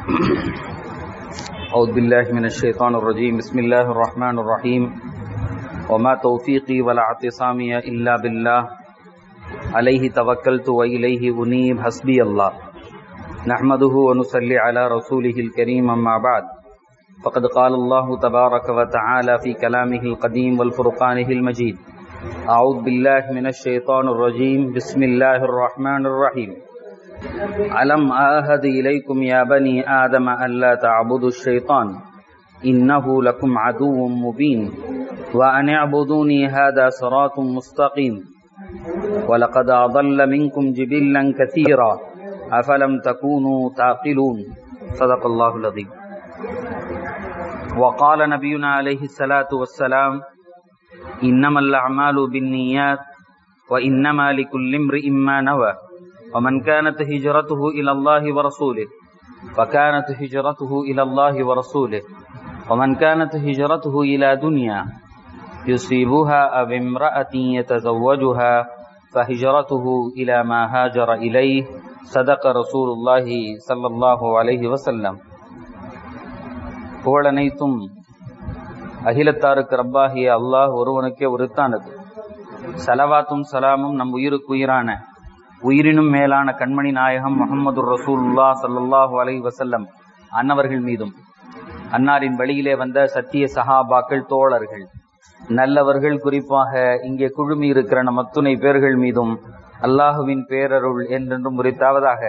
أعوذ بالله من الشيطان الرجيم بسم الله الرحمن الرحيم وما توفيقي ولا اعتصامي إلا بالله عليه توكلت وإليه أنيب حسبي الله نحمده ونصلي على رسوله الكريم أما بعد فقد قال الله تبارك وتعالى في كلامه القديم والفرقانه المجيد أعوذ بالله من الشيطان الرجيم بسم الله الرحمن الرحيم ألم آهد إليكم يا بني آدم ألا تعبدوا الشيطان إنه لكم عدو مبين وأن اعبدوني هذا صراط مستقيم ولقد أضل منكم جبلا كثيرا أفلم تكونوا تعقلون صدق الله العظيم وقال نبينا عليه الصلاة والسلام إنما الأعمال بالنيات وإنما لكل امرئ ما نوى ومن كانت هجرته إلى الله ورسوله فكانت هجرته إلى الله ورسوله ومن كانت هجرته إلى دنيا يصيبها أو امرأة يتزوجها فهجرته إلى ما هاجر إليه صدق رسول الله صلى الله عليه وسلم புகழனைத்தும் அகிலத்தாருக்கு ரப்பாகிய அல்லாஹ் ஒருவனுக்கே உரித்தானது சலவாத்தும் சலாமும் நம் உயிருக்கு உயிரான உயிரினும் மேலான கண்மணி நாயகம் முகமது ரசூல்லா சல்லாஹூ அலை வசல்லம் அன்னவர்கள் மீதும் அன்னாரின் வழியிலே வந்த சத்திய சஹாபாக்கள் தோழர்கள் நல்லவர்கள் குறிப்பாக இங்கே குழுமி இருக்கிற நம் அத்துணை பேர்கள் மீதும் அல்லாஹுவின் பேரருள் என்றென்றும் உரித்தாவதாக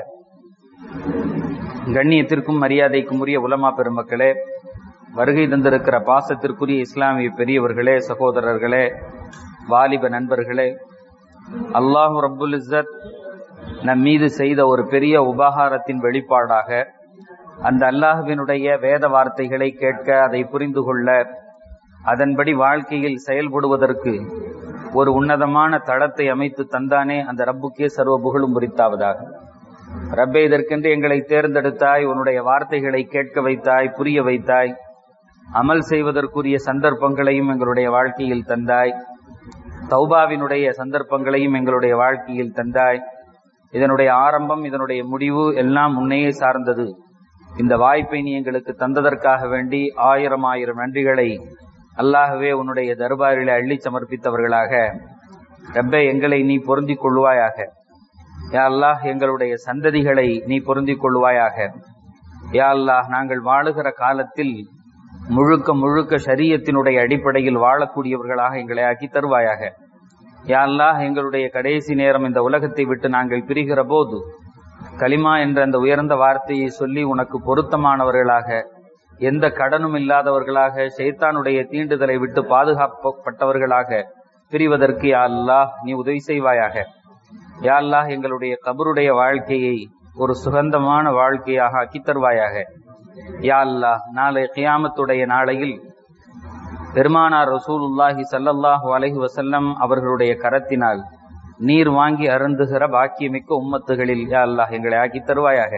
கண்ணியத்திற்கும் மரியாதைக்கும் உரிய உலமா பெருமக்களே வருகை தந்திருக்கிற பாசத்திற்குரிய இஸ்லாமிய பெரியவர்களே சகோதரர்களே வாலிப நண்பர்களே அல்லாஹு ரப்புல் இஸ்ஸத் நம் மீது செய்த ஒரு பெரிய உபகாரத்தின் வெளிப்பாடாக அந்த அல்லாஹுவினுடைய வேத வார்த்தைகளை கேட்க அதை புரிந்து கொள்ள அதன்படி வாழ்க்கையில் செயல்படுவதற்கு ஒரு உன்னதமான தளத்தை அமைத்து தந்தானே அந்த ரப்புக்கே சர்வ புகழும் உரித்தாவதாக ரப்பே இதற்கென்று எங்களை தேர்ந்தெடுத்தாய் உன்னுடைய வார்த்தைகளை கேட்க வைத்தாய் புரிய வைத்தாய் அமல் செய்வதற்குரிய சந்தர்ப்பங்களையும் எங்களுடைய வாழ்க்கையில் தந்தாய் தௌபாவினுடைய சந்தர்ப்பங்களையும் எங்களுடைய வாழ்க்கையில் தந்தாய் இதனுடைய ஆரம்பம் இதனுடைய முடிவு எல்லாம் முன்னையே சார்ந்தது இந்த வாய்ப்பை நீ எங்களுக்கு தந்ததற்காக வேண்டி ஆயிரம் ஆயிரம் நன்றிகளை அல்லாகவே உன்னுடைய தர்பாரில அள்ளி சமர்ப்பித்தவர்களாக ரப்பே எங்களை நீ பொருந்திக் கொள்வாயாக யா அல்லாஹ் எங்களுடைய சந்ததிகளை நீ பொருந்திக் கொள்வாயாக யா அல்லாஹ் நாங்கள் வாழுகிற காலத்தில் முழுக்க முழுக்க சரியத்தினுடைய அடிப்படையில் வாழக்கூடியவர்களாக எங்களை ஆக்கி தருவாயாக யா அல்லாஹ் எங்களுடைய கடைசி நேரம் இந்த உலகத்தை விட்டு நாங்கள் பிரிகிற போது கலிமா என்ற அந்த உயர்ந்த வார்த்தையை சொல்லி உனக்கு பொருத்தமானவர்களாக எந்த கடனும் இல்லாதவர்களாக சைத்தானுடைய தீண்டுதலை விட்டு பாதுகாக்கப்பட்டவர்களாக பிரிவதற்கு யா அல்லாஹ் நீ உதவி செய்வாயாக யா அல்லாஹ் எங்களுடைய கபருடைய வாழ்க்கையை ஒரு சுகந்தமான வாழ்க்கையாக ஆக்கி தருவாயாக யா அல்லாஹ் நாளை கியாமத்துடைய நாளையில் பெருமானார் ரசூலுல்லாஹி சல்லல்லாஹு அலஹி வசல்லம் அவர்களுடைய கரத்தினால் நீர் வாங்கி அருந்துகிற பாக்கியமிக்க உம்மத்துகளில் யா அல்லாஹ் எங்களை ஆக்கி தருவாயாக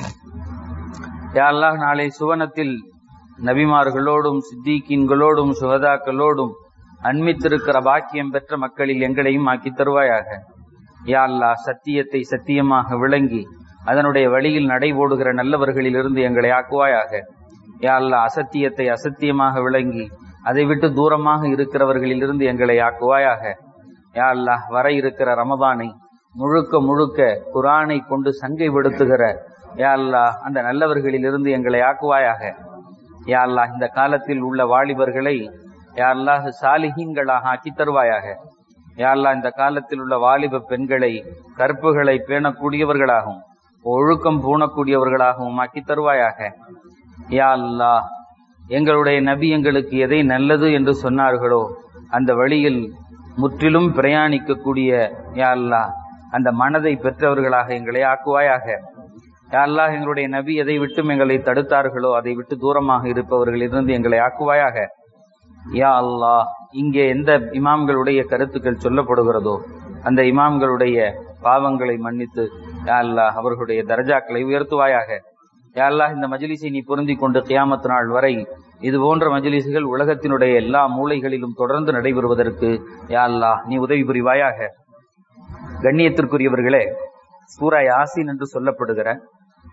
யா அல்லாஹ் நாளை சுவனத்தில் நபிமார்களோடும் சித்திகீன்களோடும் சுகதாக்களோடும் அண்மித்திருக்கிற பாக்கியம் பெற்ற மக்களில் எங்களையும் ஆக்கி தருவாயாக யா அல்லாஹ் சத்தியத்தை சத்தியமாக விளங்கி அதனுடைய வழியில் நடைபோடுகிற நல்லவர்களிலிருந்து எங்களை ஆக்குவாயாக யா அல்லா அசத்தியத்தை அசத்தியமாக விளங்கி அதை விட்டு தூரமாக இருக்கிறவர்களிலிருந்து எங்களை ஆக்குவாயாக யா அல்லாஹ் வர இருக்கிற ரமதானை முழுக்க முழுக்க குரானை கொண்டு சங்கை விடுத்துகிற யா அல்லாஹ் அந்த நல்லவர்களிலிருந்து எங்களை ஆக்குவாயாக யா அல்லாஹ் இந்த காலத்தில் உள்ள வாலிபர்களை யா அல்லாஹ் சாலிஹீன்களாக ஆக்கி தருவாயாக யா அல்லாஹ் இந்த காலத்தில் உள்ள வாலிப பெண்களை கற்புகளை பேணக்கூடியவர்களாகவும் ஒழுக்கம் பூணக்கூடியவர்களாகவும் ஆக்கி தருவாயாக யா அல்லாஹ் எங்களுடைய நபி எங்களுக்கு எதை நல்லது என்று சொன்னார்களோ அந்த வழியில் முற்றிலும் பிரயாணிக்கக்கூடிய யா அல்லாஹ் அந்த மனதை பெற்றவர்களாக எங்களை ஆக்குவாயாக யா அல்லாஹ் எங்களுடைய நபி எதை விட்டும் எங்களை தடுத்தார்களோ அதை விட்டு தூரமாக இருப்பவர்களிலிருந்து எங்களை ஆக்குவாயாக யா அல்லாஹ் இங்கே எந்த இமாம்களுடைய கருத்துக்கள் சொல்லப்படுகிறதோ அந்த இமாம்களுடைய பாவங்களை மன்னித்து யா அல்லாஹ் அவர்களுடைய தர்ஜாக்களை உயர்த்துவாயாக யா அல்லாஹ் இந்த மஜ்லிஸை நீ பொருந்தி கொண்டு கியாமத்து நாள் வரை இது போன்ற மஜ்லிசுகள் உலகத்தினுடைய எல்லா மூலைகளிலும் தொடர்ந்து நடைபெறுவதற்கு யா அல்லாஹ் நீ உதவி புரிவாயாக கண்ணியத்திற்குரியவர்களே சூரா யாசின் என்று சொல்லப்படுகிற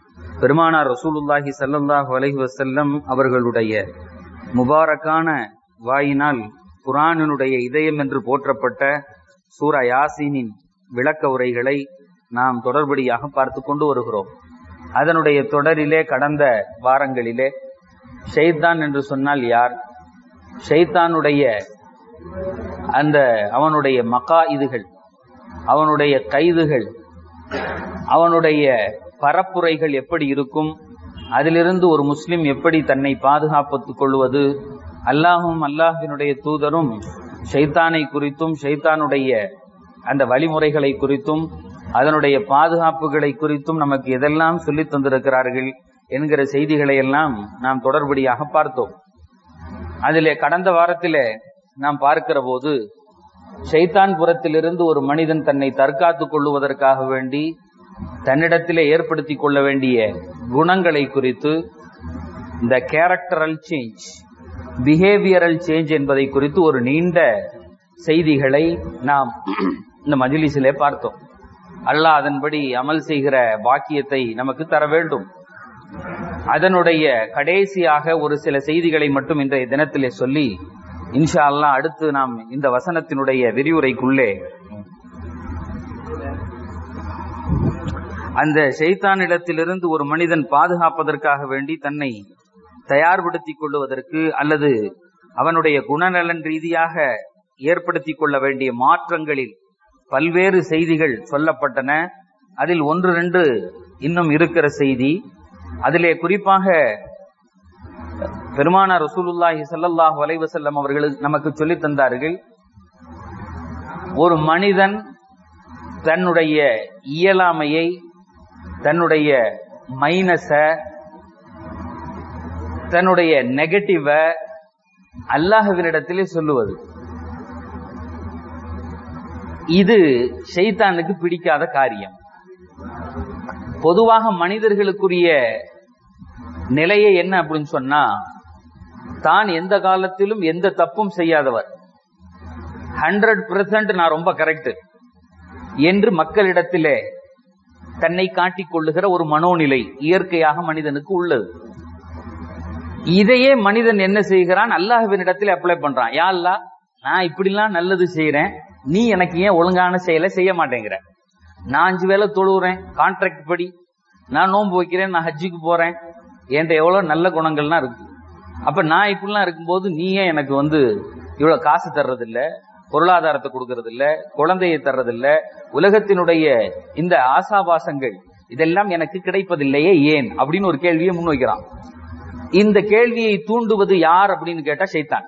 பெருமானார் ரசூலுல்லாஹி ஸல்லல்லாஹு அலைஹி வஸல்லம் அவர்களுடைய முபாரக்கான வாயினால் குரானினுடைய இதயம் என்று போற்றப்பட்ட சூரா யாசீனின் விளக்க உரைகளை நாம் தொடர்படியாக பார்த்து கொண்டு வருகிறோம் அதனுடைய தொடரிலே கடந்த வாரங்களிலே ஷெய்தான் என்று சொன்னால் யார் ஷெய்தானுடைய அந்த அவனுடைய மக்கா இதுகள் அவனுடைய கைதுகள் அவனுடைய பரப்புரைகள் எப்படி இருக்கும் அதிலிருந்து ஒரு முஸ்லிம் எப்படி தன்னை பாதுகாப்புக் கொள்வது அல்லாஹும் அல்லாஹினுடைய தூதரும் ஷைத்தானை குறித்தும் ஷைத்தானுடைய அந்த வழிமுறைகளை குறித்தும் அதனுடைய பாதுகாப்புகளை குறித்தும் நமக்கு எதெல்லாம் சொல்லித் தந்திருக்கிறார்கள் என்கிற செய்திகளை எல்லாம் நாம் தொடர்படியாக பார்த்தோம் அதிலே கடந்த வாரத்திலே நாம் பார்க்கிற போது ஷைத்தான் புறத்திலிருந்து ஒரு மனிதன் தன்னை தற்காத்துக் கொள்ளுவதற்காக வேண்டி தன்னிடத்திலே ஏற்படுத்திக் கொள்ள வேண்டிய குணங்களை குறித்து இந்த கேரக்டரல் சேஞ்ச் பிஹேவியரல் சேஞ்ச் என்பதை குறித்து ஒரு நீண்ட செய்திகளை நாம் இந்த மஜிலிசிலே பார்த்தோம் அல்லாஹ் அதன்படி அமல் செய்கிற பாக்கியத்தை நமக்கு தர வேண்டும் அதனுடைய கடைசியாக ஒரு சில செய்திகளை மட்டும் இன்றைய தினத்திலே சொல்லி இன்ஷா அல்லா அடுத்து நாம் இந்த வசனத்தினுடைய விரிவுரைக்குள்ளே அந்த ஷெய்தானிடத்திலிருந்து ஒரு மனிதன் பாதுகாப்பதற்காக வேண்டி தன்னை தயார்படுத்திக் கொள்வதற்கு அல்லது அவனுடைய குணநலன் ரீதியாக ஏற்படுத்திக் கொள்ள வேண்டிய மாற்றங்களில் பல்வேறு செய்திகள் சொல்லப்பட்டன அதில் ஒன்று ரெண்டு இன்னும் இருக்கிற செய்தி அதிலே குறிப்பாக பெருமானார் ரசூலுல்லாஹி ஸல்லல்லாஹு அலைஹி வஸல்லம் அவர்கள் நமக்கு சொல்லித் தந்தார்கள் ஒரு மனிதன் தன்னுடைய இயலாமையை தன்னுடைய மைனஸ தன்னுடைய நெகட்டிவ அல்லாஹுவினிடத்திலே சொல்லுவது இது ஷைத்தானுக்கு பிடிக்காத காரியம் பொதுவாக மனிதர்களுக்குரிய நிலையை என்ன அப்படின்னு சொன்னா தான் எந்த காலத்திலும் எந்த தப்பும் செய்யாதவர் ஹண்ட்ரட் பெர்சன்ட் நான் ரொம்ப கரெக்ட் என்று மக்களிடத்திலே தன்னை காட்டிக் கொள்ளுகிற ஒரு மனோநிலை இயற்கையாக மனிதனுக்கு உள்ளது இதையே மனிதன் என்ன செய்கிறான் அல்லாஹுவினிடத்தில் அப்ளை பண்றான் யா அல்லா நான் இப்படிலாம் நல்லது செய்யறேன் நீ எனக்கு ஏன் ஒழுங்கான செயலை செய்ய மாட்டேங்கிற நான் அஞ்சு வேலை தொழுகிறேன் கான்ட்ராக்ட் படி நான் நோன்பு வைக்கிறேன் நான் ஹஜ்ஜுக்கு போறேன் என்கிட்ட எவ்வளவு நல்ல குணங்கள்லாம் இருக்கு அப்ப நான் இப்படிலாம் இருக்கும்போது நீ ஏன் எனக்கு வந்து இவ்வளவு காசு தர்றது இல்ல பொருளாதாரத்தை கொடுக்கறது இல்ல குழந்தையை தர்றது இல்ல உலகத்தினுடைய இந்த ஆசாபாசங்கள் இதெல்லாம் எனக்கு கிடைப்பதில்லையே ஏன் அப்படின்னு ஒரு கேள்வியை முன்வைக்கிறான் இந்த கேள்வியை தூண்டுவது யார் அப்படின்னு கேட்டா சைத்தான்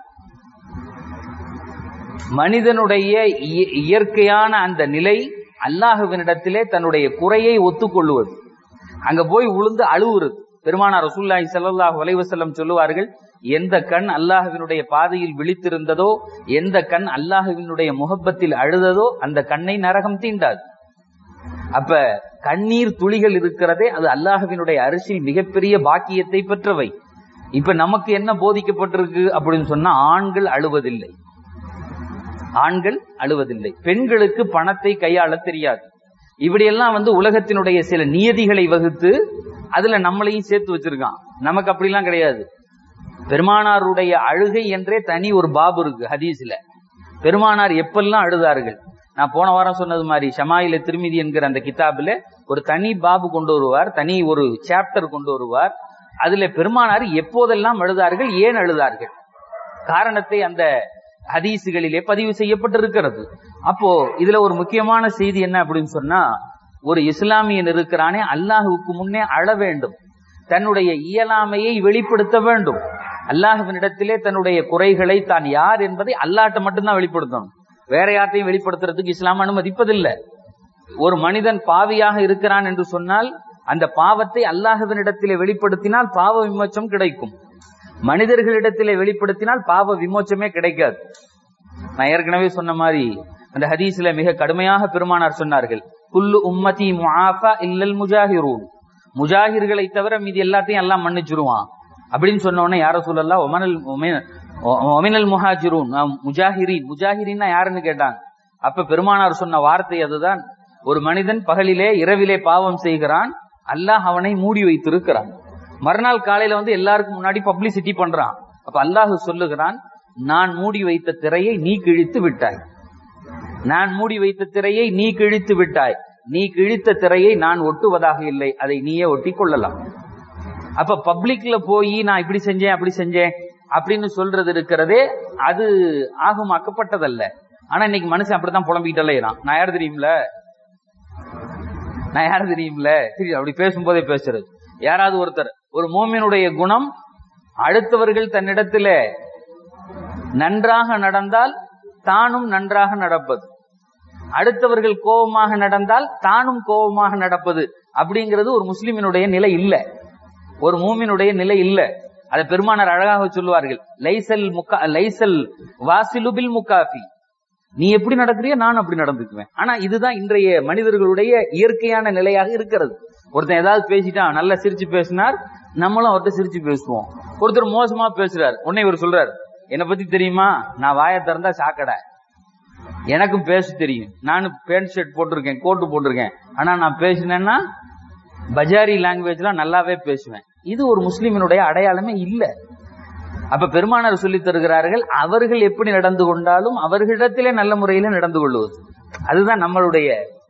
மனிதனுடைய இயற்கையான அந்த நிலை அல்லாஹுவினிடத்திலே தன்னுடைய குறையை ஒத்துக்கொள்ளுவது அங்க போய் உளுந்து அழுவுறது பெருமானார் ரசூல்லாஹி ஸல்லல்லாஹு அலைஹி வஸல்லம் சொல்லுவார்கள் எந்த கண் அல்லாஹுவினுடைய பாதையில் விழித்திருந்ததோ எந்த கண் அல்லாஹுவினுடைய முகப்பத்தில் அழுததோ அந்த கண்ணை நரகம் தீண்டாது அப்ப கண்ணீர் துளிகள் இருக்கிறதே அது அல்லாஹுவினுடைய அரிசியில் மிகப்பெரிய பாக்கியத்தை பெற்றவை இப்ப நமக்கு என்ன போதிக்கப்பட்டிருக்கு அப்படின்னு சொன்னா ஆண்கள் அழுவதில்லை ஆண்கள் அழுவதில்லை பெண்களுக்கு பணத்தை கையாள தெரியாது இப்படியெல்லாம் வந்து உலகத்தினுடைய சில நியதிகளை வகுத்து அதுல நம்மளையும் சேர்த்து வச்சிருக்கான் நமக்கு அப்படிலாம் கிடையாது பெருமானாருடைய அழுகை என்றே தனி ஒரு பாபு இருக்கு ஹதீஸ்ல பெருமானார் எப்பெல்லாம் அழுதார்கள் நான் போன வாரம் சொன்னது மாதிரி ஷமாயில திருமிதி என்கிற அந்த கிதாபில ஒரு தனி பாபு கொண்டு வருவார் தனி ஒரு சாப்டர் கொண்டு வருவார் அதுல பெருமானார் எப்போதெல்லாம் அழுதார்கள் ஏன் அழுதார்கள் காரணத்தை அந்த ஹதீசுகளிலே பதிவு செய்யப்பட்டிருக்கிறது அப்போ இதுல ஒரு முக்கியமான செய்தி என்ன அப்படின்னு சொன்னா ஒரு இஸ்லாமியன் இருக்கிறானே அல்லாஹுக்கு முன்னே அழ வேண்டும் தன்னுடைய இயலாமையை வெளிப்படுத்த வேண்டும் அல்லாஹுவினிடத்திலே தன்னுடைய குறைகளை தான் யார் என்பதை அல்லாட்ட மட்டும்தான் வெளிப்படுத்தணும் வேற யார்ட்டையும் வெளிப்படுத்துறதுக்கு இஸ்லாம் அனுமதிப்பதில்லை ஒரு மனிதன் பாவியாக இருக்கிறான் என்று சொன்னால் அந்த பாவத்தை அல்லாஹுவினிடத்திலே வெளிப்படுத்தினால் பாவ விமோச்சம் கிடைக்கும் மனிதர்களிடத்திலே வெளிப்படுத்தினால் பாவ விமோச்சமே கிடைக்காது நான் ஏற்கனவே சொன்ன மாதிரி அந்த ஹதீஸ்ல மிக கடுமையாக பெருமானார் சொன்னார்கள் குல்லு உம்மதி முஆஃபா இல்லல் முஜாஹிரூன் முஜாஹிர்களை தவிர மீதி எல்லாத்தையும் எல்லாம் மன்னிச்சிருவான் அப்படின்னு சொன்ன உடனே யார சொல்லலாம் ஒமனல் ஒமினல் முஹாஜிரூன் முஜாஹிரின் முஜாஹிரின்னா யாருன்னு கேட்டாங்க அப்ப பெருமானார் சொன்ன வார்த்தை அதுதான் ஒரு மனிதன் பகலிலே இரவிலே பாவம் செய்கிறான் அல்லாஹ் அவனை மூடி வைத்திருக்கிறான் மறுநாள் காலையில வந்து எல்லாருக்கும் முன்னாடி பப்ளிசிட்டி பண்றான் அப்ப அல்லாஹ் சொல்லுகிறான் நான் மூடி வைத்த திரையை நீ கிழித்து விட்டாய் நான் மூடி வைத்த திரையை நீ கிழித்து விட்டாய் நீ கிழித்த திரையை நான் ஒட்டுவதாக இல்லை அதை நீயே ஒட்டி கொள்ளலாம் அப்ப பப்ளிக்ல போய் நான் இப்படி செஞ்சேன் அப்படி செஞ்சேன் அப்படின்னு சொல்றது இருக்கிறதே அது ஆகமாக்கப்பட்டதல்ல ஆனா இன்னைக்கு மனுஷன் அப்படித்தான் புலம்பிக்கிட்டே நான் யார் தெரியும்ல நான் யார் தெரியும்ல சரி அப்படி பேசும்போதே பேசுறது யாராவது ஒருத்தர் ஒரு மோமினுடைய குணம் அடுத்தவர்கள் தன்னிடத்துல நன்றாக நடந்தால் தானும் நன்றாக நடப்பது அடுத்தவர்கள் கோபமாக நடந்தால் தானும் கோபமாக நடப்பது அப்படிங்கிறது ஒரு முஸ்லிமினுடைய நிலை இல்ல ஒரு மூமினுடைய நிலை இல்ல அதை பெருமானார் அழகாக சொல்லுவார்கள் லைசல் முக்கா லைசல் வாசிலுபில் முக்காஃபி நீ எப்படி நடக்கிறியோ நான் அப்படி நடந்துக்குவேன் ஆனா இதுதான் இன்றைய மனிதர்களுடைய இயற்கையான நிலையாக இருக்கிறது ஒருத்தன் ஏதாவது பேசிட்டான் நல்லா சிரிச்சு பேசினார் நம்மளும் அவர்கிட்ட சிரிச்சு பேசுவோம் ஒருத்தர் மோசமா பேசுறாரு உன்னை இவர் சொல்றாரு என்னை பத்தி தெரியுமா நான் வாயை திறந்தா சாக்கடை எனக்கும் பேச தெரியும் நானும் பேண்ட் ஷர்ட் போட்டிருக்கேன் கோட்டு போட்டிருக்கேன் ஆனா நான் பேசினேன்னா பஜாரி லாங்குவேஜ்லாம் நல்லாவே பேசுவேன் இது ஒரு முஸ்லிமினுடைய அடையாளமே இல்ல அப்ப பெருமானார் சொல்லி தருகிறார்கள் அவர்கள் எப்படி நடந்து கொண்டாலும் அவர்களிடத்திலே நல்ல முறையில நடந்து கொள்வது அதுதான் நம்மளுடைய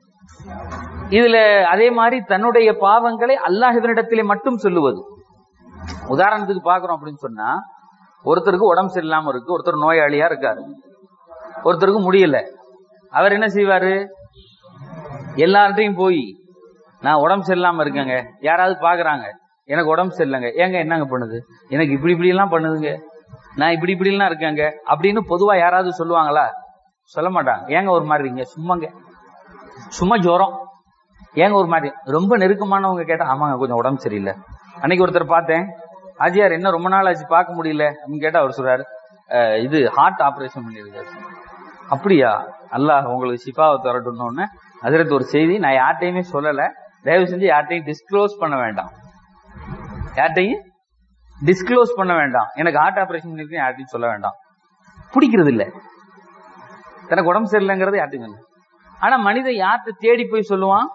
இதுல அதே மாதிரி தன்னுடைய பாவங்களை அல்லாஹிவனிடத்திலே மட்டும் சொல்லுவது உதாரணத்துக்கு பாக்குறோம் அப்படின்னு சொன்னா ஒருத்தருக்கு உடம்பு சரியில்லாம இருக்கு ஒருத்தர் நோயாளியா இருக்காரு ஒருத்தருக்கு முடியல அவர் என்ன செய்வாரு எல்லார்ட்டையும் போய் நான் உடம்பு சரியில்லாம இருக்கேங்க யாராவது பாக்குறாங்க எனக்கு உடம்பு சரியில்லைங்க ஏங்க என்னங்க பண்ணுது எனக்கு இப்படி இப்படி எல்லாம் பண்ணுதுங்க நான் இப்படி இப்படி எல்லாம் இருக்கேங்க அப்படின்னு பொதுவா யாராவது சொல்லுவாங்களா சொல்ல மாட்டாங்க ஏங்க ஒரு மாதிரி இருக்கீங்க சும்மாங்க சும்மா ஜுரம் ஏங்க ஒரு மாதிரி ரொம்ப நெருக்கமானவங்க கேட்டா ஆமாங்க கொஞ்சம் உடம்பு சரியில்லை அன்னைக்கு ஒருத்தர் பார்த்தேன் ஆஜியார் என்ன ரொம்ப நாள் ஆச்சு பார்க்க முடியல அப்படின்னு கேட்டா அவர் சொல்றாரு "அஹ், இது ஹார்ட் ஆபரேஷன் பண்ணிருக்காரு அப்படியா அல்லாஹ் உங்களுக்கு சிபாவை தரட்டும்னு அதிரத்து ஒரு செய்தி நான் யார்ட்டையுமே சொல்லல தயவு செஞ்சு யார்ட்டையும் டிஸ்க்ளோஸ் பண்ண வேண்டாம் யார்ட்டையும் டிஸ்க்ளோஸ் பண்ண வேண்டாம் எனக்கு ஹார்ட் ஆபரேஷன் பண்ணிருக்கு யார்ட்டையும் சொல்ல வேண்டாம் பிடிக்கிறது இல்ல தனக்கு உடம்பு சரியில்லைங்கிறது யார்ட்டையும் சொல்ல ஆனா மனிதன் யார்கிட்ட தேடி போய் சொல்லுவான்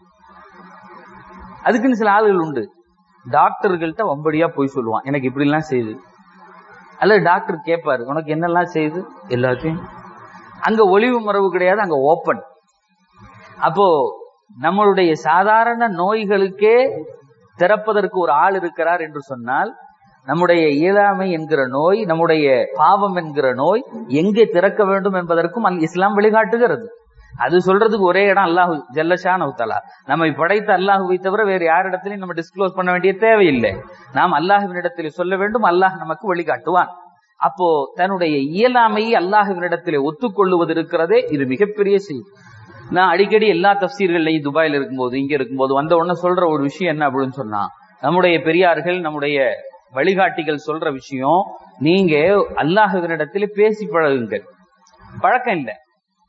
அதுக்குன்னு சில ஆளுகள் உண்டு டாக்டர்கள்ட்ட வம்படியா போய் சொல்லுவான் எனக்கு இப்படி எல்லாம் செய்யுது அல்லது டாக்டர் கேட்பாரு உனக்கு என்னெல்லாம் செய்யுது எல்லாத்தையும் அங்க ஒளிவு மரபு கிடையாது அங்க ஓப்பன் அப்போ நம்மளுடைய சாதாரண நோய்களுக்கே திறப்பதற்கு ஒரு ஆள் இருக்கிறார் என்று சொன்னால் நம்முடைய இயலாமை என்கிற நோய் நம்முடைய பாவம் என்கிற நோய் எங்கே திறக்க வேண்டும் என்பதற்கும் அல் இஸ்லாம் வழிகாட்டுகிறது அது சொல்றதுக்கு ஒரே இடம் அல்லாஹு ஜல்லஷான் உத்தலா நம்மை படைத்த அல்லாஹுவை தவிர வேறு யாரிடத்திலையும் நம்ம டிஸ்க்ளோஸ் பண்ண வேண்டிய தேவையில்லை நாம் அல்லாஹுவினிடத்தில் சொல்ல வேண்டும் அல்லாஹ் நமக்கு வழிகாட்டுவான் அப்போ தன்னுடைய இயலாமையை அல்லாஹுவினிடத்திலே ஒத்துக்கொள்ளுவது இருக்கிறதே இது மிகப்பெரிய செய்தி நான் அடிக்கடி எல்லா தப்சீர்கள்லையும் துபாயில் இருக்கும்போது இங்க இருக்கும்போது வந்த உடனே சொல்ற ஒரு விஷயம் என்ன அப்படின்னு சொன்னா நம்முடைய பெரியார்கள் நம்முடைய வழிகாட்டிகள் சொல்ற விஷயம் நீங்க அல்லாஹுவினிடத்தில் பேசி பழகுங்கள் பழக்கம் இல்லை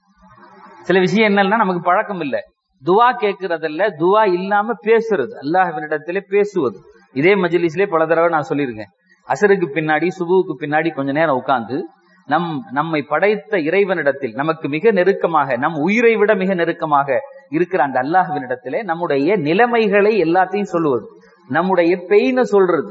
சில விஷயம் என்னன்னா நமக்கு பழக்கம் இல்லை துவா கேட்கறதல்ல துவா இல்லாம பேசுறது அல்லாஹ்வினிடத்திலே பேசுவது இதே மஜ்லிஸ்லே பல தடவை நான் சொல்லியிருக்கேன் அசருக்கு பின்னாடி சுபுவுக்கு பின்னாடி கொஞ்ச நேரம் உட்கார்ந்து நம் நம்மை படைத்த இறைவனிடத்தில் நமக்கு மிக நெருக்கமாக நம் உயிரை விட மிக நெருக்கமாக இருக்கிற அந்த அல்லாஹ்வினிடத்திலே நம்முடைய நிலைமைகளை எல்லாத்தையும் சொல்லுவது நம்முடைய பெயினை சொல்றது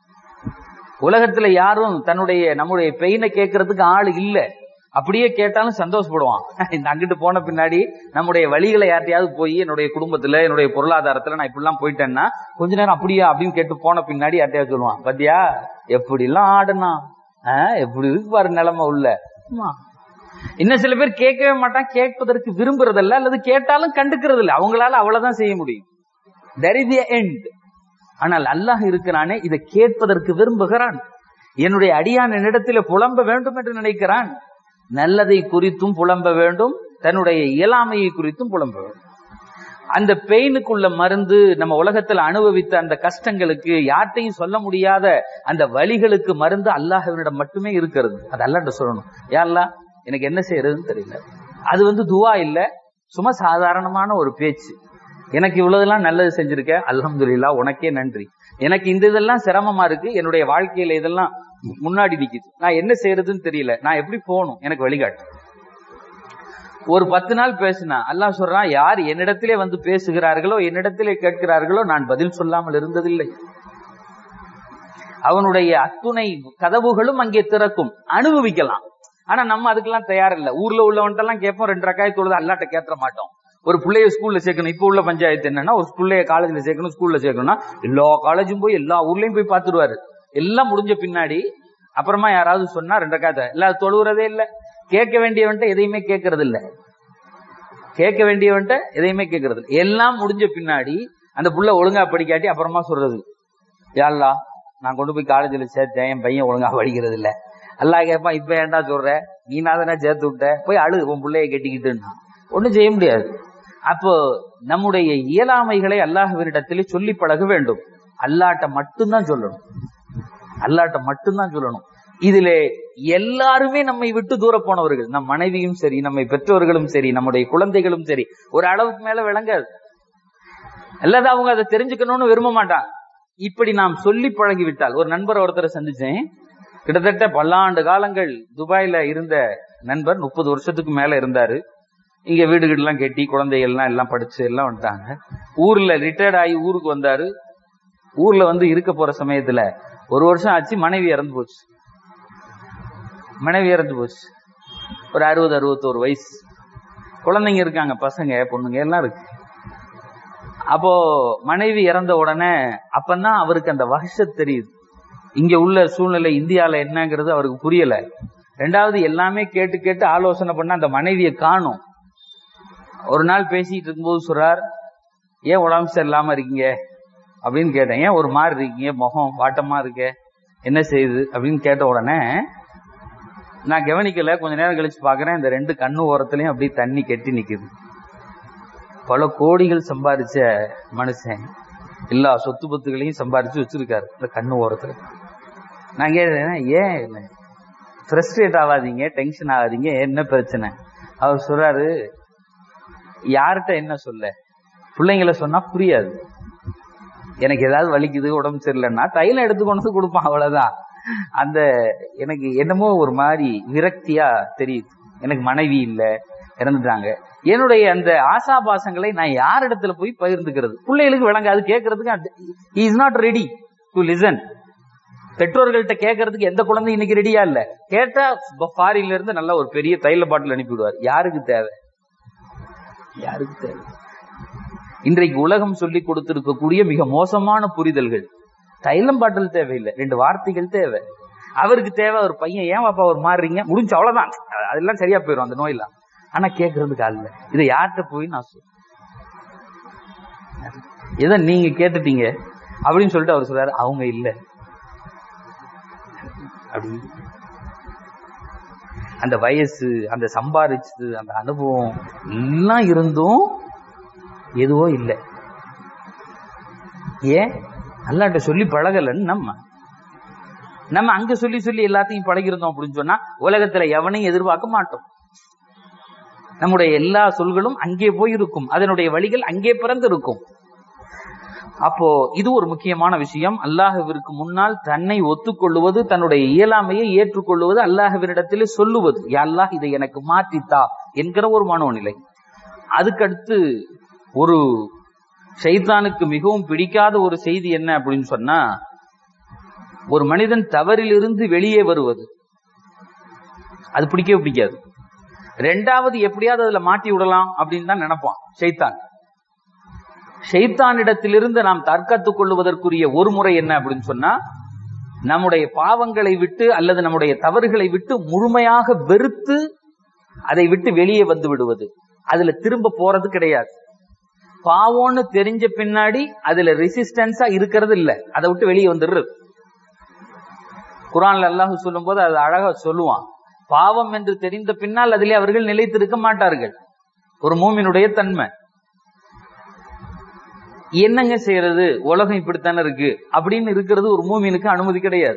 உலகத்துல யாரும் தன்னுடைய நம்முடைய பெயினை கேட்கறதுக்கு ஆள் இல்ல அப்படியே கேட்டாலும் சந்தோஷப்படுவான் இந்த அங்கிட்டு போன பின்னாடி நம்முடைய வழிகளை யார்ட்டையாவது போய் என்னுடைய குடும்பத்துல என்னுடைய பொருளாதாரத்துல நான் இப்படிலாம் போயிட்டேன்னா கொஞ்ச நேரம் அப்படியா அப்படின்னு கேட்டு போன பின்னாடி யார்ட்டையாவது சொல்லுவான் பாத்தியா எப்படி எல்லாம் ஆடுனா ஆஹ், எப்படி இருக்கு பாரு நிலைமை உள்ள ஆமா. இன்னும் சில பேர் கேட்கவே மாட்டான் கேட்பதற்கு விரும்புறதில்ல அல்லது கேட்டாலும் கண்டுக்கிறது இல்ல அவங்களால அவ்வளவுதான் செய்ய முடியும் there is a end ஆனால் அல்லாஹ் இருக்கிறானே இதை கேட்பதற்கு விரும்புகிறான் என்னுடைய அடியான் என்னிடத்திலே புலம்ப வேண்டும் என்று நினைக்கிறான் நல்லதை குறித்தும் புலம்ப வேண்டும் தன்னுடைய இயலாமையை குறித்தும் புலம்ப வேண்டும் அந்த பெயினுக்குள்ள மருந்து நம்ம உலகத்துல அனுபவித்த அந்த கஷ்டங்களுக்கு யார்ட்டையும் சொல்ல முடியாத அந்த வலிகளுக்கு மருந்து அல்லாஹ்வினிடம் மட்டுமே இருக்கிறது அது அல்லாஹ்ட்ட சொல்லணும் யா அல்லாஹ் எனக்கு என்ன செய்யறதுன்னு தெரியல அது வந்து துவா இல்ல சும்மா சாதாரணமான ஒரு பேச்சு எனக்கு இவ்வளவுதெல்லாம் நல்லது செஞ்சிருக்க அல்ஹம்துலில்லாஹ் உனக்கே நன்றி எனக்கு இந்த இதெல்லாம் சிரமமா இருக்கு என்னுடைய வாழ்க்கையில இதெல்லாம் முன்னாடி நிக்குது நான் என்ன செய்யறதுன்னு தெரியல நான் எப்படி போகணும் எனக்கு வழிகாட்டு ஒரு பத்து நாள் பேசினா அல்லாஹ் சொல்றான் யார் என்னிடத்திலே வந்து பேசுகிறார்களோ என்னிடத்திலே கேட்கிறார்களோ நான் பதில் சொல்லாமல் இருந்ததில்லை அவனுடைய அத்துணை கதவுகளும் அங்கே திறக்கும் அனுபவிக்கலாம் ஆனா நம்ம அதுக்கெல்லாம் தயாரில்லை ஊர்ல உள்ளவன்ட்ட எல்லாம் கேட்போம் ரெண்டு ரக்காய் தொழுது அல்லாட்ட கேட்க மாட்டோம் ஒரு பிள்ளைய ஸ்கூல்ல சேர்க்கணும் இப்ப உள்ள பஞ்சாயத்து என்னன்னா ஒரு பிள்ளைய காலேஜ்ல சேர்க்கணும் ஸ்கூல்ல சேர்க்கணும்னா எல்லா காலேஜும் போய் எல்லா ஊர்லயும் போய் பாத்துருவாரு எல்லாம் முடிஞ்ச பின்னாடி அப்புறமா யாராவது சொன்னா ரெண்டு ரக்காய் எல்லாம் தொழுகிறதே இல்ல கேட்க வேண்டியவன்ட்ட எதையுமே கேட்கறது இல்ல கேட்க வேண்டியவன்ட்ட எதையுமே கேட்கறது இல்ல எல்லாம் முடிஞ்ச பின்னாடி அந்த புள்ள ஒழுங்கா படிக்காட்டி அப்புறமா சொல்றது யாழ்லா நான் கொண்டு போய் காலேஜ்ல சேர்த்தேன் என் பையன் ஒழுங்கா படிக்கிறது இல்ல அல்லாஹ் கேட்பான் இப்ப ஏன்டா சொல்ற நீ தானே சேர்த்து விட்ட போய் அழு உன் பிள்ளைய கட்டிக்கிட்டுன்னா ஒண்ணும் செய்ய முடியாது அப்போ நம்முடைய இயலாமைகளை அல்லாஹ்வினிடத்திலே சொல்லி பழக வேண்டும் அல்லாட்ட மட்டும்தான் சொல்லணும் அல்லாட்ட மட்டும்தான் சொல்லணும் இதுல எல்லாருமே நம்மை விட்டு தூர போனவர்கள் நம் மனைவியும் சரி நம்மை பெற்றோர்களும் சரி நம்முடைய குழந்தைகளும் சரி ஒரு அளவுக்கு மேல விளங்காது அல்லது அவங்க அதை தெரிஞ்சுக்கணும்னு விரும்ப மாட்டாங்க இப்படி நாம் சொல்லி பழகிவிட்டால் ஒரு நண்பர் ஒருத்தரை சந்திச்சேன் கிட்டத்தட்ட பல்லாண்டு காலங்கள் துபாயில இருந்த நண்பர் முப்பது வருஷத்துக்கு மேல இருந்தாரு இங்க வீடு வீடுலாம் கட்டி குழந்தைகள்லாம் எல்லாம் படிச்சு எல்லாம் வந்துட்டாங்க ஊர்ல ரிட்டையர்ட் ஆகி ஊருக்கு வந்தாரு ஊர்ல வந்து இருக்க போற சமயத்துல ஒரு வருஷம் ஆச்சு மனைவி இறந்து போச்சு மனைவி இறந்து போச்சு ஒரு அறுபது அறுபத்தோரு வயசு குழந்தைங்க இருக்காங்க பசங்க பொண்ணுங்க எல்லாம் இருக்கு அப்போ மனைவி இறந்த உடனே அப்பதான் அவருக்கு அந்த வகஷத் தெரியுது இங்க உள்ள சூழ்நிலை இந்தியால என்னங்கிறது அவருக்கு புரியல ரெண்டாவது எல்லாமே கேட்டு கேட்டு ஆலோசனை பண்ண அந்த மனைவியை காணும் ஒரு நாள் பேசிட்டு இருக்கும்போது சொல்றார் ஏன் உடம்பு சரியில்லாம இருக்கீங்க அப்படின்னு கேட்டேன் ஏன் ஒரு மாதிரி இருக்கீங்க முகம் வாட்டமா இருக்க என்ன செய்யுது அப்படின்னு கேட்ட உடனே நான் கவனிக்கல கொஞ்ச நேரம் கழிச்சு பாக்குறேன் இந்த ரெண்டு கண்ணு ஓரத்துலயும் அப்படியே தண்ணி கெட்டி நிக்குது பல கோடிகள் சம்பாதிச்ச மனுஷன் எல்லா சொத்து பத்துகளையும் சம்பாதிச்சு வச்சிருக்காரு இந்த கண்ணு ஓரத்துல நான் கேட்டேன் ஏன் ஃப்ரஸ்ட்ரேட் ஆகாதீங்க டென்ஷன் ஆகாதீங்க என்ன பிரச்சனை அவர் சொல்றாரு யார்கிட்ட என்ன சொல்ல பிள்ளைங்களை சொன்னா புரியாது எனக்கு ஏதாவது வலிக்குது உடம்பு சரியில்லைன்னா தைலம் எடுத்து கொண்டு வந்து கொடுப்பான் அவ்வளவுதான் அந்த எனக்கு என்னமோ ஒரு மாதிரி விரக்தியா தெரியுது எனக்கு மனைவி இல்ல இறந்துட்டாங்க என்னுடைய அந்த ஆசாபாசங்களை நான் யார் இடத்துல போய் பகிர்ந்துக்கிறது பிள்ளைகளுக்கு விளங்காது கேட்கறதுக்கு is not ready to listen பெற்றோர்கள்ட்ட கேட்கறதுக்கு எந்த குழந்தை இன்னைக்கு ரெடியா இல்ல கேட்டா ஃபாரின்ல இருந்து நல்ல ஒரு பெரிய தைல பாட்டில் அனுப்பி விடுவார் யாருக்கு தேவை யாருக்கு தேவை இன்றைக்கு உலகம் சொல்லி கொடுத்திருக்கக்கூடிய மிக மோசமான புரிதல்கள் தைலம் பாட்டில் தேவையில்லை ரெண்டு வார்த்தைகள் தேவை அவருக்கு தேவை ஒரு பையன் ஏன் பாப்பா ஒரு மாறுறீங்க முடிஞ்சு அவ்வளவுதான் அதெல்லாம் சரியா போயிடும் அந்த நோயெல்லாம் ஆனா கேட்கறதுக்கு ஆள் இல்லை இதை யார்கிட்ட போய் நான் சொல் இதை நீங்க கேட்டுட்டீங்க அப்படின்னு சொல்லிட்டு அவர் சொல்றாரு அவங்க இல்ல அப்படின்னு அந்த வயசு அந்த சம்பாதிச்சது அந்த அனுபவம் எல்லாம் இருந்தும் எதுவோ இல்லை ஏன் அல்லாட்ட சொல்லி பழகலன்னு நம்ம நம்ம அங்க சொல்லி சொல்லி எல்லாத்தையும் பழகிருந்தோம் அப்படின்னு சொன்னா உலகத்துல எவனையும் எதிர்பார்க்க மாட்டோம் நம்முடைய எல்லா சொல்களும் அங்கே போய் இருக்கும் அதனுடைய வழிகள் அங்கே பிறந்து இருக்கும் அப்போ இது ஒரு முக்கியமான விஷயம் அல்லாஹுவிற்கு முன்னால் தன்னை ஒத்துக்கொள்ளுவது தன்னுடைய இயலாமையை ஏற்றுக்கொள்ளுவது அல்லாஹுவினிடத்திலே சொல்லுவது அல்லாஹ் இதை எனக்கு மாற்றித்தா என்கிற ஒரு மனோநிலை அதுக்கடுத்து ஒரு சைத்தானுக்கு மிகவும் பிடிக்காத ஒரு செய்தி என்ன அப்படின்னு சொன்னா ஒரு மனிதன் தவறிலிருந்து வெளியே வருவது அது பிடிக்கவே பிடிக்காது ரெண்டாவது எப்படியாவது அதுல மாட்டி விடலாம் அப்படின்னு தான் நினைப்பான் ஷைத்தான் ஷைத்தானிடத்திலிருந்து நாம் தற்காத்துக் கொள்வதற்குரிய ஒரு முறை என்ன அப்படின்னு சொன்னா நம்முடைய பாவங்களை விட்டு அல்லது நம்முடைய தவறுகளை விட்டு முழுமையாக வெறுத்து அதை விட்டு வெளியே வந்து விடுவது அதுல திரும்ப போறது கிடையாது பாவம்னு தெரிஞ்ச பின்னாடி அதுல ரெசிஸ்டன்ஸா இருக்கிறது இல்ல அதை விட்டு வெளியே வந்துடுறது குரான்ல அல்லாஹ் சொல்லும் போது அது அழகா சொல்லுவான் பாவம் என்று தெரிந்த பின்னால் அதிலே அவர்கள் நிலைத்திருக்க மாட்டார்கள் ஒரு மூமினுடைய தன்மை என்னங்க செய்யறது உலகம் இப்படித்தானே இருக்கு அப்படின்னு இருக்கிறது ஒரு மூமினுக்கு அனுமதி கிடையாது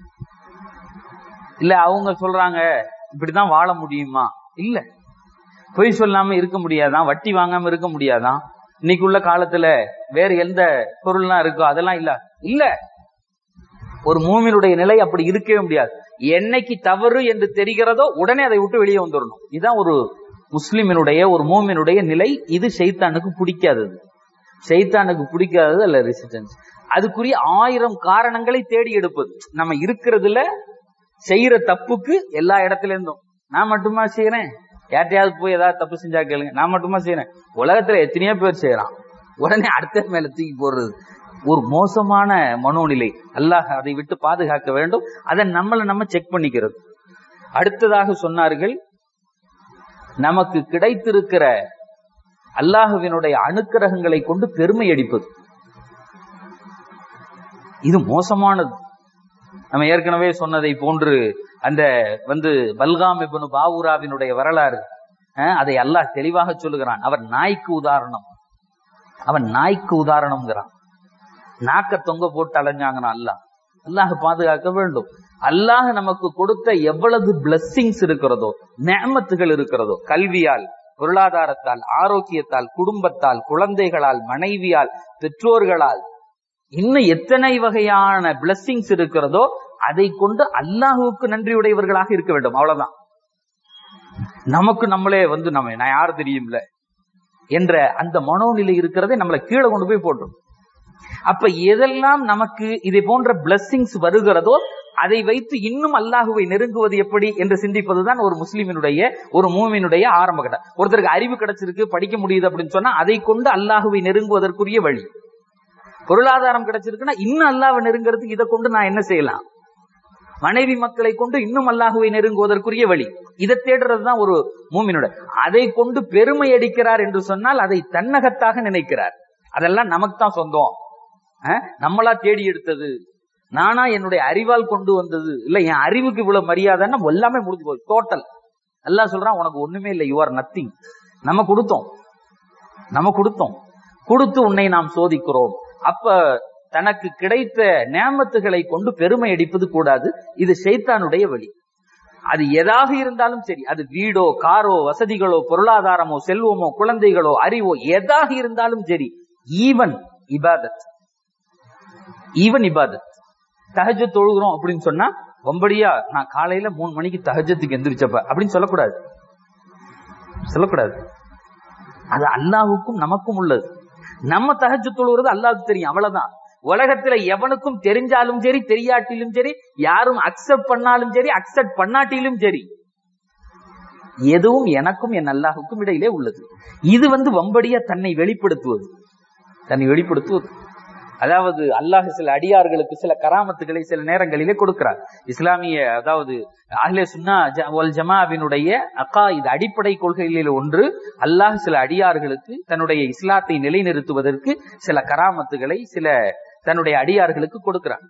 இல்ல அவங்க சொல்றாங்க இப்படிதான் வாழ முடியுமா இல்ல பொய் சொல்லாம இருக்க முடியாதான் வட்டி வாங்காம இருக்க முடியாதான் இன்னைக்குள்ள காலத்துல வேற எந்த பொருள்லாம் இருக்கோ அதெல்லாம் இல்ல இல்ல ஒரு மூமினுடைய நிலை அப்படி இருக்கவே முடியாது என்னைக்கு தவறு என்று தெரிகிறதோ உடனே அதை விட்டு வெளியே வந்துடணும் இதுதான் ஒரு முஸ்லிமினுடைய ஒரு மூமினுடைய நிலை இது ஷைத்தானுக்கு பிடிக்காதது ஷைத்தானுக்கு பிடிக்காதது அல்ல ரெசிஸ்டன்ஸ் அதுக்குரிய ஆயிரம் காரணங்களை தேடி எடுப்பது நம்ம இருக்கிறதுல செய்யற தப்புக்கு எல்லா இடத்துல இருந்தும் நான் மட்டுமா செய்யறேன் யார்ட்டையாவது போய் ஏதாவது தப்பு செஞ்சா கேளுங்க நான் மட்டுமா செய்யறேன் உலகத்துல எத்தனையோ பேர் செய்யறான் உடனே அடுத்த மேல தூக்கி போடுறது ஒரு மோசமான மனோநிலை அல்லாஹ் அதை விட்டு பாதுகாக்க வேண்டும் அதை நம்மளை நம்ம செக் பண்ணிக்கிறது அடுத்ததாக சொன்னார்கள் நமக்கு கிடைத்திருக்கிற அல்லாஹுவினுடைய அணுக்கிரகங்களை கொண்டு பெருமை அடிப்பது இது மோசமானது நம்ம ஏற்கனவே சொன்னதை போன்று அந்த வந்து பல்காம் இபனு பாவூராவினுடைய வரலாறு அஹ், அதை அல்லாஹ் தெளிவாக சொல்லுகிறான் அவர் நாய்க்கு உதாரணம் அவன் நாய்க்கு உதாரணம்ங்கிறான் நாக்க தொங்க போட்டு அலைஞ்சாங்கன்னா அல்லாஹ் அல்லாஹ் பாதுகாக்க வேண்டும் அல்லாஹ் நமக்கு கொடுத்த எவ்வளவு பிளஸ்ஸிங்ஸ் இருக்கிறதோ நேமத்துகள் இருக்கிறதோ கல்வியால் பொருளாதாரத்தால் ஆரோக்கியத்தால் குடும்பத்தால் குழந்தைகளால் மனைவியால் பெற்றோர்களால் இன்னும் எத்தனை வகையான பிளஸ்ஸிங்ஸ் இருக்கிறதோ அதை கொண்டு அல்லாஹுவுக்கு நன்றியுடையவர்களாக இருக்க வேண்டும் அவ்வளவுதான் நமக்கு நம்மளே வந்து நம்ம நான் யார் தெரியும்ல என்ற அந்த மனோநிலை இருக்கிறதே நம்மளை கீழே கொண்டு போய் போட்டுரும் அப்ப எதெல்லாம் நமக்கு இதை போன்ற பிளஸ்ஸிங்ஸ் வருகிறதோ அதை வைத்து இன்னும் அல்லாஹுவை நெருங்குவது எப்படி என்று சிந்திப்பதுதான் ஒரு முஸ்லிமினுடைய ஒரு மூமினுடைய ஆரம்ப கட்டம் ஒருத்தருக்கு அறிவு கிடைச்சிருக்கு படிக்க முடியுது அப்படின்னு சொன்னா அதை கொண்டு அல்லாஹுவை நெருங்குவதற்குரிய வழி பொருளாதாரம் கிடைச்சிருக்குன்னா இன்னும் அல்லாஹ்வை நெருங்குறதுக்கு இதை கொண்டு நான் என்ன செய்யலாம் மனைவி மக்களை கொண்டு இன்னும் அல்லாஹுவை நெருங்குவதற்குரிய வழி இதை தேடுறது தான் ஒரு மூமினோட அதை கொண்டு பெருமை அடிக்கிறார் என்று சொன்னால் அதை தன்னகத்தாக நினைக்கிறார் அதெல்லாம் நமக்கு தான் சொந்தம் அஹ், நம்மளா தேடி எடுத்தது நானா என்னுடைய அறிவால் கொண்டு வந்தது இல்ல என் அறிவுக்கு இவ்வளவு மரியாதைன்னா எல்லாமே முடிஞ்சு போகுது டோட்டல் எல்லாம் சொல்றான் உனக்கு ஒண்ணுமே இல்லை யூ ஆர் நத்திங் நம்ம கொடுத்தோம் நம்ம கொடுத்தோம் கொடுத்து உன்னை நாம் சோதிக்கிறோம் அப்ப தனக்கு கிடைத்த நேமத்துகளை கொண்டு பெருமை அடிப்பது கூடாது இது ஷைத்தானுடைய வழி அது எதாக இருந்தாலும் சரி அது வீடோ காரோ வசதிகளோ பொருளாதாரமோ செல்வமோ குழந்தைகளோ அறிவோ எதாக இருந்தாலும் சரி ஈவன் இபாதத் ஈவன் இபாதத் தஹஜ தொழுகிறோம் அப்படின்னு சொன்னா வம்படியா நான் காலையில மூணு மணிக்கு தஹஜத்துக்கு எந்திரிச்சப்ப அப்படின்னு சொல்லக்கூடாது சொல்லக்கூடாது அது அல்லாஹுக்கும் நமக்கும் உள்ளது நம்ம தஹஜ் தொழுகிறது அல்லாஹ்வுக்கு தெரியும் அவ்வளவுதான் உலகத்துல எவனுக்கும் தெரிஞ்சாலும் சரி தெரியாட்டிலும் சரி யாரும் அக்செப்ட் பண்ணாலும் சரி அக்செப்ட் பண்ணாட்டிலும் சரி எதுவும் எனக்கும் என் அல்லாஹுக்கும் இடையிலே உள்ளது இது வந்து வம்படியா தன்னை வெளிப்படுத்துவது தன்னை வெளிப்படுத்துவது அதாவது அல்லாஹ் சில அடியார்களுக்கு சில கராமத்துகளை சில நேரங்களிலே கொடுக்கிறார் இஸ்லாமிய அதாவது அஹ்லே சுன்னா ஜ- வல் ஜமாவினுடைய அக்கா இது அடிப்படை கொள்கைகளில் ஒன்று அல்லாஹ் சில அடியார்களுக்கு தன்னுடைய இஸ்லாத்தை நிலைநிறுத்துவதற்கு சில கராமத்துகளை சில தன்னுடைய அடியார்களுக்கு கொடுக்கிறார்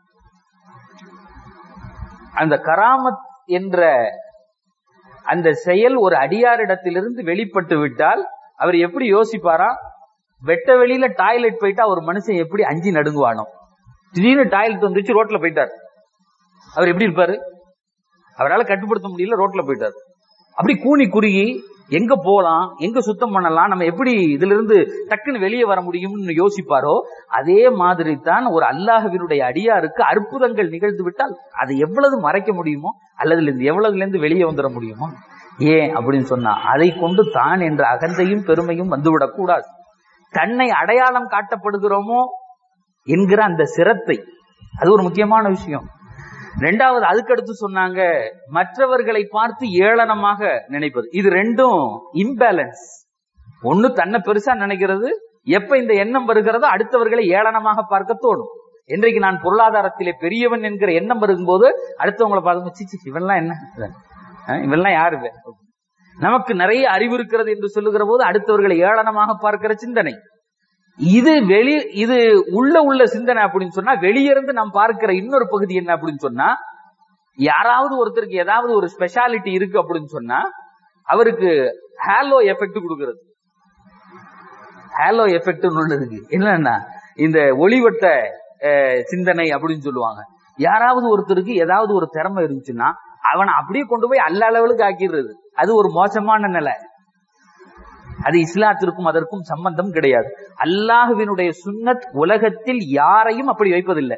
அந்த கராமத் என்ற அந்த செயல் ஒரு அடியாரிடத்திலிருந்து வெளிப்பட்டு விட்டால் அவர் எப்படி யோசிப்பாரா வெட்ட வெளியில டாய்லெட் போயிட்டா ஒரு மனுஷன் எப்படி அஞ்சு நடுங்குவானோ திடீர்னு டாய்லெட் வந்துச்சு ரோட்ல போயிட்டார் அவர் எப்படி இருப்பாரு அவரால் கட்டுப்படுத்த முடியல ரோட்ல போயிட்டார் அப்படி கூனி குறுகி எங்க போலாம் எங்க சுத்தம் பண்ணலாம் நம்ம எப்படி இதுல இருந்து டக்குன்னு வெளியே வர முடியும்னு யோசிப்பாரோ அதே மாதிரி தான் ஒரு அல்லாஹ்வினுடைய அடியாருக்கு அற்புதங்கள் நிகழ்ந்து விட்டால் அதை எவ்வளவு மறைக்க முடியுமோ அல்லது இருந்து எவ்வளவுல இருந்து வெளியே வந்துட முடியுமோ ஏன் அப்படின்னு சொன்னா அதை கொண்டு தான் என்ற அகந்தையும் பெருமையும் வந்துவிடக் கூடாது தன்னை அடையாளம் காட்டப்படுகிறோமோ என்கிற அந்த சிரத்தை அது ஒரு முக்கியமான விஷயம் ரெண்டாவது அதுக்கடுத்து சொன்னாங்க மற்றவர்களை பார்த்து ஏளனமாக நினைப்பது இது ரெண்டும் இம்பேலன்ஸ் ஒண்ணு தன்னை பெருசா நினைக்கிறது எப்ப இந்த எண்ணம் வருகிறதோ அடுத்தவர்களை ஏளனமாக பார்க்க தோணும் இன்றைக்கு நான் பொருளாதாரத்திலே பெரியவன் என்கிற எண்ணம் வரும்போது அடுத்தவங்களை பார்க்கும் சிச்சி இவன்லாம் என்ன அஹ் இவன்லாம் யாரு இவன்? நமக்கு நிறைய அறிவு இருக்கிறது என்று சொல்லுகிற போது அடுத்தவர்களை ஏளனமாக பார்க்கிற சிந்தனை இது வெளி இது உள்ள உள்ள சிந்தனை அப்படின்னு சொன்னா வெளியிருந்து நாம் பார்க்கிற இன்னொரு பகுதி என்ன அப்படின்னு சொன்னா யாராவது ஒருத்தருக்கு ஏதாவது ஒரு ஸ்பெஷாலிட்டி இருக்கு அப்படின்னு சொன்னா அவருக்கு ஹேலோ எஃபெக்ட் கொடுக்கிறது ஹேலோ எஃபெக்ட் ஒண்ணு இருக்கு என்னன்னா இந்த ஒளிவட்ட அஹ், சிந்தனை அப்படின்னு சொல்லுவாங்க யாராவது ஒருத்தருக்கு ஏதாவது ஒரு திறமை இருந்துச்சுன்னா அவனை அப்படியே கொண்டு போய் அல்ல அளவுக்கு ஆக்கிடுறது அது ஒரு மோசமான நிலை அது இஸ்லாத்திற்கும் அதற்கும் சம்பந்தம் கிடையாது அல்லாஹுவினுடைய சுன்னத் உலகத்தில் யாரையும் அப்படி வைப்பதில்லை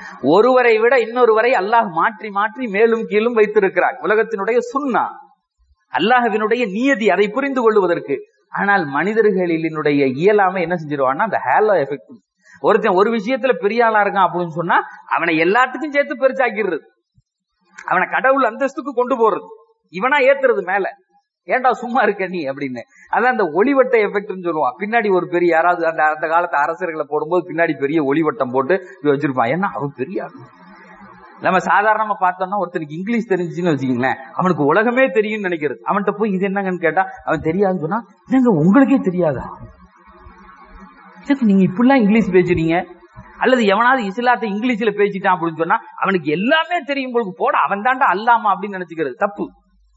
ஒருவரை விட இன்னொருவரை அல்லாஹ் மாற்றி மாற்றி மேலும் கீழும் வைத்திருக்கிறார் உலகத்தினுடைய சுன்னா அல்லாஹ்வினுடைய நியதி அதை புரிந்து கொள்வதற்கு ஆனால் மனிதர்களினுடைய இயலாமை என்ன செஞ்சிருவான்னா அந்த ஹேலோ எஃபெக்ட் ஒருத்தன் ஒரு விஷயத்துல பெரிய ஆளா இருக்கான் அப்படின்னு சொன்னா அவனை எல்லாத்துக்கும் சேர்த்து பெருசாக்கிடுறது அவனை கடவுள் அந்தஸ்துக்கு கொண்டு போறது இவனா ஏத்துறது மேல ஏன்டா சும்மா இருக்க நீ அப்படின்னு அதான் அந்த ஒளிவட்ட எஃபெக்ட்னு சொல்லுவான் பின்னாடி ஒரு பெரிய யாராவது அந்த அந்த காலத்து அரசர்களை போடும்போது பின்னாடி பெரிய ஒளிவட்டம் போட்டு இப்படி வச்சிருப்பான் ஏன்னா அவன் பெரிய ஆளு. நம்ம சாதாரணமா பார்த்தோம்னா ஒருத்தனுக்கு இங்கிலீஷ் தெரிஞ்சுன்னு வச்சுக்கீங்களேன் அவனுக்கு உலகமே தெரியும்னு நினைக்கிறது அவன்கிட்ட போய் இது என்னங்கன்னு கேட்டா அவன் தெரியாதுன்னு சொன்னா என்னங்க உங்களுக்கே தெரியாதா இதுக்கு நீங்க இப்படிலாம் இங்கிலீஷ் பேசுறீங்க அல்லது எவனாவது இஸ்லாத்தை இங்கிலீஷ்ல பேசிட்டான் அப்படின்னு சொன்னா அவனுக்கு எல்லாமே தெரியும் உங்களுக்கு போட அவன் தாண்டா அல்லாமா அப்படின்னு நினைச்சுக்கிறது தப்பு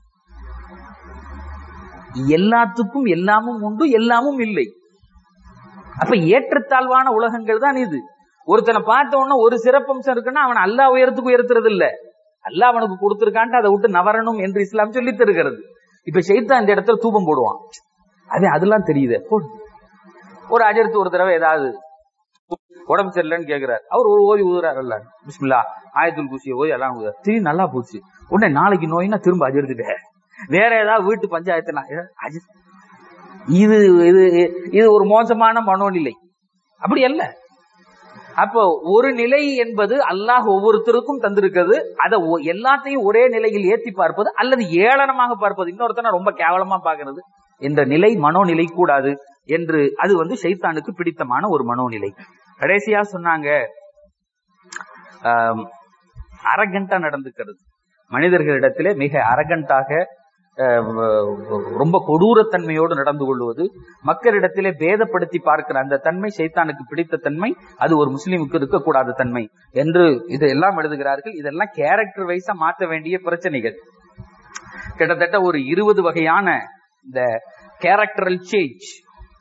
எல்லாத்துக்கும் எல்லாமும் உண்டு எல்லாமும் இல்லை அப்ப ஏற்றத்தாழ்வான உலகங்கள் தான் இது ஒருத்தனை பார்த்த உடனே ஒரு சிறப்பம்சம் இருக்குன்னா அவன் அல்லா உயரத்துக்கு உயர்த்துறது இல்ல அல்லாஹ் அவனுக்கு கொடுத்திருக்கான்ட்டு அதை விட்டு நவரணும் என்று இஸ்லாம் சொல்லி தருகிறது இப்ப ஷைத்தான் இந்த இடத்துல தூபம் போடுவான் அது அதெல்லாம் தெரியுது போடு ஒரு அஜர்த்து ஒரு தடவை ஏதாவது உடம்பு சரியில்லைன்னு கேக்குறாரு அவர் ஒரு ஓதி ஊதுறாரு அல்ல பிஸ்மில்லா ஆயத்துல் குசிய ஓதி எல்லாம் ஊதுறாரு திரும்பி நல்லா போச்சு உடனே நாளைக்கு நோயினா திரும்ப அஜர்த்துட்டேன் வேற ஏதாவது வீட்டு பஞ்சாயத்துனா அஜர் இது இது இது ஒரு மோசமான மனோநிலை அப்படி அல்ல அப்போ ஒரு நிலை என்பது அல்லாஹ் ஒவ்வொருத்தருக்கும் தந்திருக்கிறது அதை ஒ- எல்லாத்தையும் ஒரே நிலையில் ஏத்தி பார்ப்பது அல்லது ஏளனமாக பார்ப்பது இன்னொருத்தனை ரொம்ப கேவலமா பார்க்கிறது என்ற நிலை மனோநிலை கூடாது என்று அது வந்து ஷைத்தானுக்கு பிடித்தமான ஒரு மனோநிலை கடைசியா சொன்னாங்க அரகண்டா நடந்துக்கிறது மனிதர்களிடத்திலே மிக அரகண்டாக ரொம்ப கொடூரத்தன்மையோடு நடந்து கொள்வது மக்களிடத்திலே பேதப்படுத்தி பார்க்கிற அந்த தன்மை சைத்தானுக்கு பிடித்த தன்மை அது ஒரு முஸ்லீமுக்கு இருக்கக்கூடாத தன்மை என்று இதெல்லாம் எழுதுகிறார்கள் இதெல்லாம் கேரக்டர் வைஸா மாற்ற வேண்டிய பிரச்சனைகள் கிட்டத்தட்ட ஒரு இருபது வகையான இந்த கேரக்டரல் சேஞ்ச்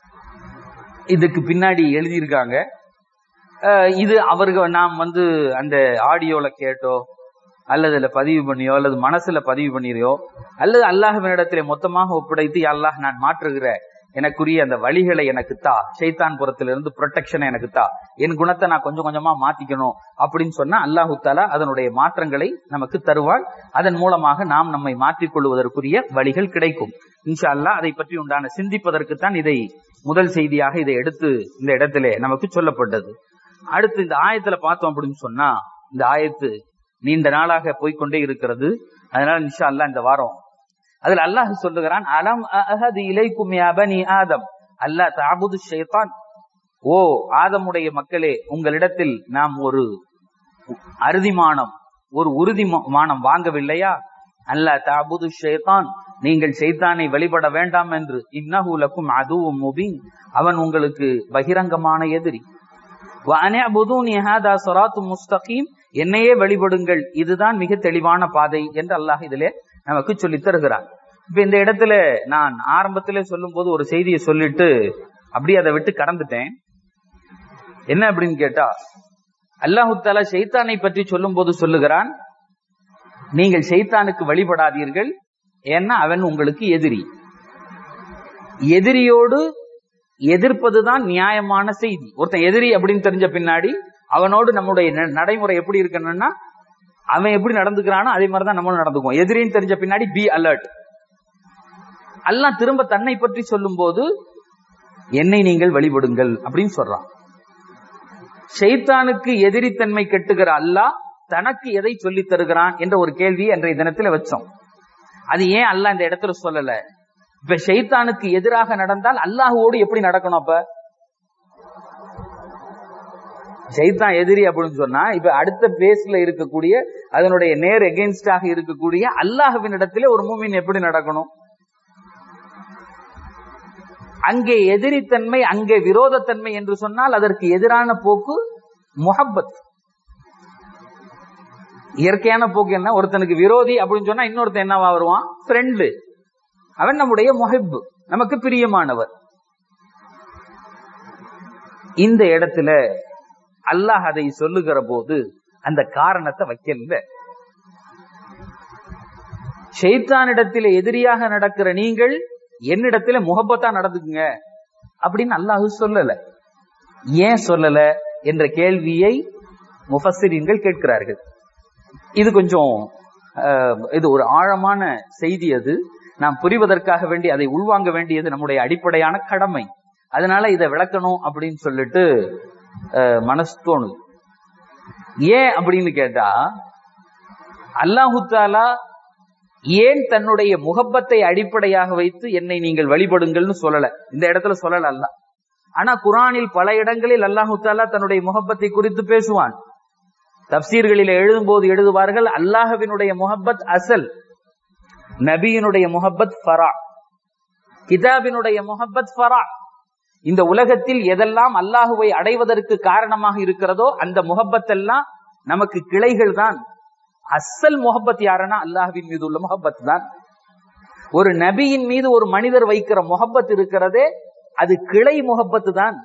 இதுக்கு பின்னாடி எழுதியிருக்காங்க அஹ் இது அவர்கள் நாம் வந்து அந்த ஆடியோல கேட்டோ அல்லது அதுல பதிவு பண்ணியோ அல்லது மனசுல பதிவு பண்ணியோ அல்லது அல்லாஹ்வினிடத்திலே மொத்தமாக ஒப்படைத்து "யா அல்லாஹ் நான் மாற்றுகிற எனக்குரிய அந்த வழிகளை எனக்கு தா ஷைத்தான் புறத்திலிருந்து ப்ரொடெக்ஷனை எனக்கு தா என் குணத்தை நான் கொஞ்சம் கொஞ்சமா மாத்திக்கணும் அப்படின்னு சொன்னா அல்லாஹு தாலா அதனுடைய மாற்றங்களை நமக்கு தருவாள் அதன் மூலமாக நாம் நம்மை மாற்றிக் கொள்வதற்குரிய வழிகள் கிடைக்கும் இன்ஷா அல்லாஹ் அதை பற்றி உண்டான சிந்திப்பதற்குத்தான் இதை முதல் செய்தியாக இதை எடுத்து இந்த இடத்திலே நமக்கு சொல்லப்பட்டது அடுத்து இந்த ஆயத்துல பார்த்தோம் அப்படின்னு சொன்னா இந்த ஆயத்து நீண்ட நாளாக போய்க்கொண்டே இருக்கிறது அதனால இன்ஷா அல்லாஹ் இந்த வாரம் அதுல அல்லாஹ் சொல்லுகிறான் அலம் அஹது இலைக்கும் யா பனி ஆதம் அல்லாஹ் தாபுது ஷைத்தான் ஓ ஆதமுடைய மக்களே உங்களிடத்தில் நாம் ஒரு அறுதிமானம் ஒரு உறுதிமானம் வாங்கவில்லையா அல்லாஹ் தாபுது ஷைத்தான் நீங்கள் ஷைத்தானை வழிபட வேண்டாம் என்று இன்னஹு லக்கும் அதுவும் முபீன் அவன் உங்களுக்கு பகிரங்கமான எதிரி وَأَنِعْبُدُونِ هَذَا صِرَاطٌ مُسْتَقِيمٌ என்னையே வழிபடுங்கள் இதுதான் மிக தெளிவான பாதை என்று அல்லாஹ் இதிலே நமக்கு சொல்லித் தருகிறார் இப்ப இந்த இடத்துல நான் ஆரம்பத்திலே சொல்லும் போது ஒரு செய்தியை சொல்லிட்டு அப்படியே அதை விட்டு கடந்துட்டேன் என்ன அப்படின்னு கேட்டா அல்லாஹு தாலா ஷைத்தானை பற்றி சொல்லும் போது சொல்லுகிறான் நீங்கள் ஷைத்தானுக்கு வழிபடாதீர்கள் ஏன்னா அவன் உங்களுக்கு எதிரி எதிரியோடு எதிர்ப்பதுதான் நியாயமான செய்தி ஒருத்தன் எதிரி அப்படின்னு தெரிஞ்ச பின்னாடி அவனோடு நம்முடைய ந- நடைமுறை எப்படி இருக்கணும்னா அவன் எப்படி நடந்துக்கிறானோ அதே மாதிரிதான் நம்மளும் நடந்துக்குவோம் எதிரின்னு தெரிஞ்ச பின்னாடி பி அலர்ட் அல்லாஹ் திரும்ப தன்னை பற்றி சொல்லும் போது என்னை நீங்கள் வழிபடுங்கள் அப்படின்னு சொல்றான் ஷைத்தானுக்கு எதிரித்தன்மை கெட்டுகிற அல்லாஹ் தனக்கு எதை சொல்லித் தருகிறான் என்ற ஒரு கேள்வியை அன்றைய தினத்துல வச்சோம் அது ஏன் அல்லாஹ் இந்த இடத்துல சொல்லல இப்ப ஷைத்தானுக்கு எதிராக நடந்தால் அல்லாஹுவோடு எப்படி நடக்கணும் அப்ப ஷைத்தான் எதிரி அப்படின்னு சொன்னா இப்ப அடுத்த பேஸ்ல இருக்கக்கூடிய அதனுடைய நேர் எகென்ஸ்டாக இருக்கக்கூடிய அல்லாஹுவின் இடத்துல ஒரு மூமின் எப்படி நடக்கணும் அங்கே எதிரித்தன்மை அங்கே விரோதத்தன்மை என்று சொன்னால் அதற்கு எதிரான போக்கு முஹப்பத் இயற்கையான போக்கு என்ன ஒருத்தனுக்கு விரோதி அப்படின்னு சொன்னா இன்னொருத்தன் என்னவா வருவான் ஃப்ரெண்டு அவன் நம்முடைய முஹிப் நமக்கு பிரியமானவர் இந்த இடத்துல அல்லாஹ் அதை சொல்லுகிற போது அந்த காரணத்தை வைக்கல ஷைத்தானிடத்தில் எதிரியாக நடக்கிற நீங்கள் என்னிடத்துல முகப்பத்தா நடந்துக்குங்க அப்படின்னு அல்லாஹ் சொல்லல ஏன் சொல்லல என்ற கேள்வியை முஃபஸ்ஸிரீன்கள் கேட்கிறார்கள் இது கொஞ்சம் அஹ், இது ஒரு ஆழமான செய்தி அது நாம் புரிவதற்காக வேண்டி அதை உள்வாங்க வேண்டியது நம்முடைய அடிப்படையான கடமை அதனால இதை விளக்கணும் அப்படின்னு சொல்லிட்டு அஹ், மனசு தோணுது ஏன் அப்படின்னு கேட்டா அல்லாஹு தாலா ஏன் தன்னுடைய முகப்பத்தை அடிப்படையாக வைத்து என்னை நீங்கள் வழிபடுங்கள்னு சொல்லல இந்த இடத்துல சொல்லல அல்ல ஆனா குரானில் பல இடங்களில் அல்லாஹு தாலா தன்னுடைய முகப்பத்தை குறித்து பேசுவான் தப்சீர்களில் எழுதும்போது எழுதுவார்கள் அல்லாஹ்வினுடைய முகப்பத் அசல் நபியினுடைய முகப்பத் ஃபரா கிதாபினுடைய முகப்பத் ஃபரா இந்த உலகத்தில் எதெல்லாம் அல்லாஹுவை அடைவதற்கு காரணமாக இருக்கிறதோ அந்த முகப்பத் எல்லாம் நமக்கு கிளைகள் தான் அசல் முகப்பத் யாருன்னா அல்லாஹ்வின் மீது உள்ள முகப்பத் தான் ஒரு நபியின் மீது ஒரு மனிதர் வைக்கிற முகப்பத் இருக்கிறதே அது கிளை முகப்பத்து தான்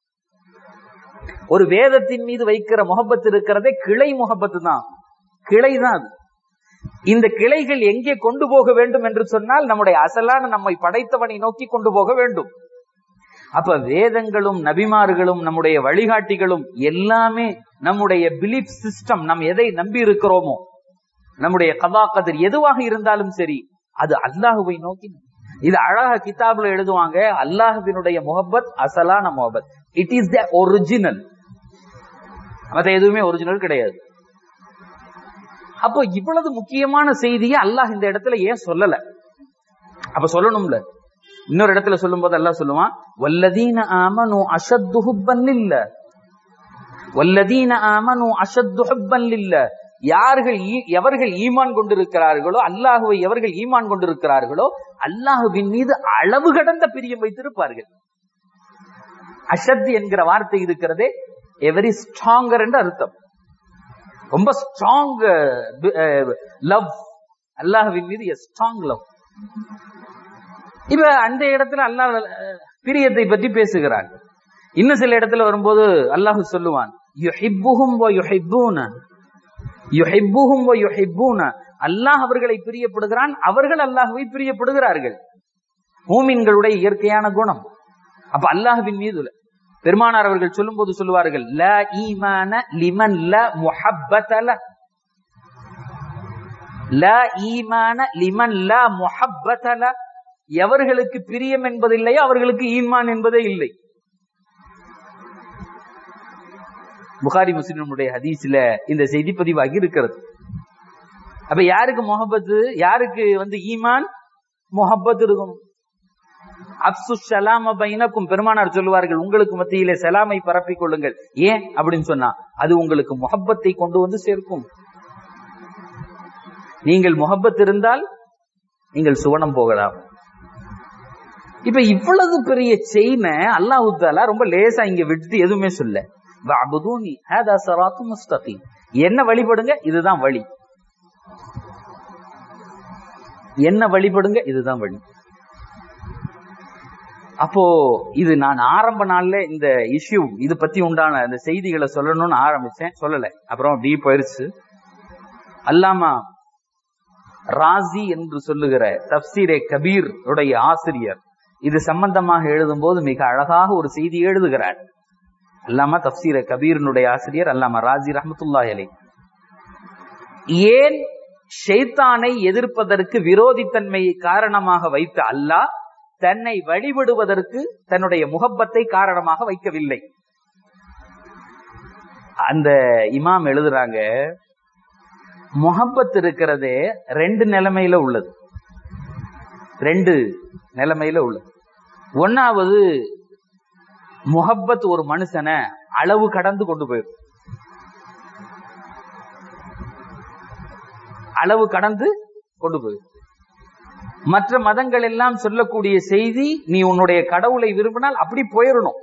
ஒரு வேதத்தின் மீது வைக்கிற முகப்பத் இருக்கிறதே கிளை முகப்பத்து தான் கிளை தான் அது இந்த கிளைகள் எங்கே கொண்டு போக வேண்டும் என்று சொன்னால் நம்முடைய அசலான நம்மை படைத்தவனை நோக்கி கொண்டு போக வேண்டும் அப்ப வேதங்களும் நபிமார்களும் நம்முடைய வழிகாட்டிகளும் எல்லாமே நம்முடைய பிலீஃப் சிஸ்டம் நம் எதை நம்பி இருக்கிறோமோ நம்முடைய கதா கதிர் எதுவாக இருந்தாலும் சரி அது அல்லாஹுவை நோக்கி இது அழகா கிதாபுல எழுதுவாங்க அல்லாஹுவினுடைய முகப்பத் அசலான முகப்பத் இட் இஸ் த ஒரிஜினல் மத்த எதுவுமே ஒரிஜினல் கிடையாது அப்போ இவ்வளவு முக்கியமான செய்தியை அல்லாஹ் இந்த இடத்துல ஏன் சொல்லல அப்ப சொல்லணும்ல இன்னொரு இடத்துல சொல்லும்போது அல்லாஹ் சொல்லுவான் வல்லதீன ஆமனு அஷத்து ஹுப்பன் இல்ல வல்லதீன ஆமனு அஷத்து ஹுப்பன் இல்ல யார்கள் ஈ- எவர்கள் ஈமான் கொண்டிருக்கிறார்களோ அல்லாஹுவை எவர்கள் ஈமான் கொண்டிருக்கிறார்களோ அல்லாஹுவின் மீது அளவு கடந்த பிரியம் வைத்திருப்பார்கள் அஷத் என்கிற வார்த்தை இருக்கிறதே எவரி ஸ்ட்ராங்கர் என்று அர்த்தம் ரொம்ப ஸ்ட்ராங் லவ் அல்லாஹுவின் மீது ஸ்ட்ராங் லவ் இப்ப அந்த இடத்துல அல்லாஹ் அஹ், பிரியத்தை பற்றி பேசுகிறான் இன்னும் சில இடத்துல வரும்போது அல்லாஹ் சொல்லுவான் யுஹிப்புஹும் வ யுஹிப்பூன யுஹிப்புஹும் வ யுஹிப்பூன அல்லாஹ் அவர்களை பிரியப்படுகிறான் அவர்கள் அல்லாஹ்வை பிரியப்படுகிறார்கள் மூமின்களுடைய இயற்கையான குணம் அப்ப அல்லாஹ்வின் மீது உள்ள- பெருமானார் அவர்கள் சொல்லும்போது சொல்லுவார்கள் ல ஈமான லிமன் ல முஹப்பதல ல ஈமான லிமன் ல முஹப்பதல எவர்களுக்கு பிரியம் என்பதில்லையோ அவர்களுக்கு ஈமான் என்பதே இல்லை புகாரி முஸ்லிமுடைய ஹதீஸ்ல இந்த செய்தி பதிவாகி இருக்கிறது அப்ப யாருக்கு முகப்பத்து யாருக்கு வந்து ஈமான் முகப்பத் இருக்கும் அப்சு சலாம பைனக்கும் பெருமானார் சொல்லுவார்கள் உங்களுக்கு மத்தியிலே சலாமை பரப்பிக் கொள்ளுங்கள் ஏன் அப்படின்னு சொன்னா அது உங்களுக்கு முகப்பத்தை கொண்டு வந்து சேர்க்கும் நீங்கள் முகப்பத் இருந்தால் நீங்கள் சுவனம் போகலாம் இப்ப இவ்வளவு பெரிய செயினை அல்லாஹு தாலா ரொம்ப லேசா இங்க விட்டு எதுவுமே சொல்ல வஅபுதூனி ஹாதா ஸிராத்தும் முஸ்தகீம் என்ன வழிபடுங்க இதுதான் வழி என்ன வழிபடுங்க இதுதான் வழி அப்போ இது நான் ஆரம்ப நாள்ல இந்த இஷ்யூ இது பத்தி உண்டான இந்த செய்திகளை சொல்லணும்னு ஆரம்பிச்சேன் சொல்லல அப்புறம் அப்படியே போயிருச்சு அல்லாமா ராசி என்று சொல்லுகிற தப்சீரே கபீர் உடைய ஆசிரியர் இது சம்பந்தமாக எழுதும்போது மிக அழகாக ஒரு செய்தி எழுதுகிறார் அல்லாமா தப்சீர கபீரனுடைய ஆசிரியர் அல்லாமா ராஜி ரஹமத்துல்லாஹி அலை ஏன் ஷைத்தானை எதிர்ப்பதற்கு விரோதித்தன்மையை காரணமாக வைத்த அல்லாஹ் தன்னை வழிபடுவதற்கு தன்னுடைய முகப்பத்தை காரணமாக வைக்கவில்லை அந்த இமாம் எழுதுறாங்க முகப்பத் இருக்கிறதே ரெண்டு நிலைமையில உள்ளது ரெண்டு நிலைமையில உள்ளது ஒன்னாவது முகப்பத் ஒரு மனுஷனை அளவு கடந்து கொண்டு போயிடும் அளவு கடந்து கொண்டு போயிடும் மற்ற மதங்கள் எல்லாம் சொல்லக்கூடிய செய்தி நீ உன்னுடைய கடவுளை விரும்பினால் அப்படி போயிடணும்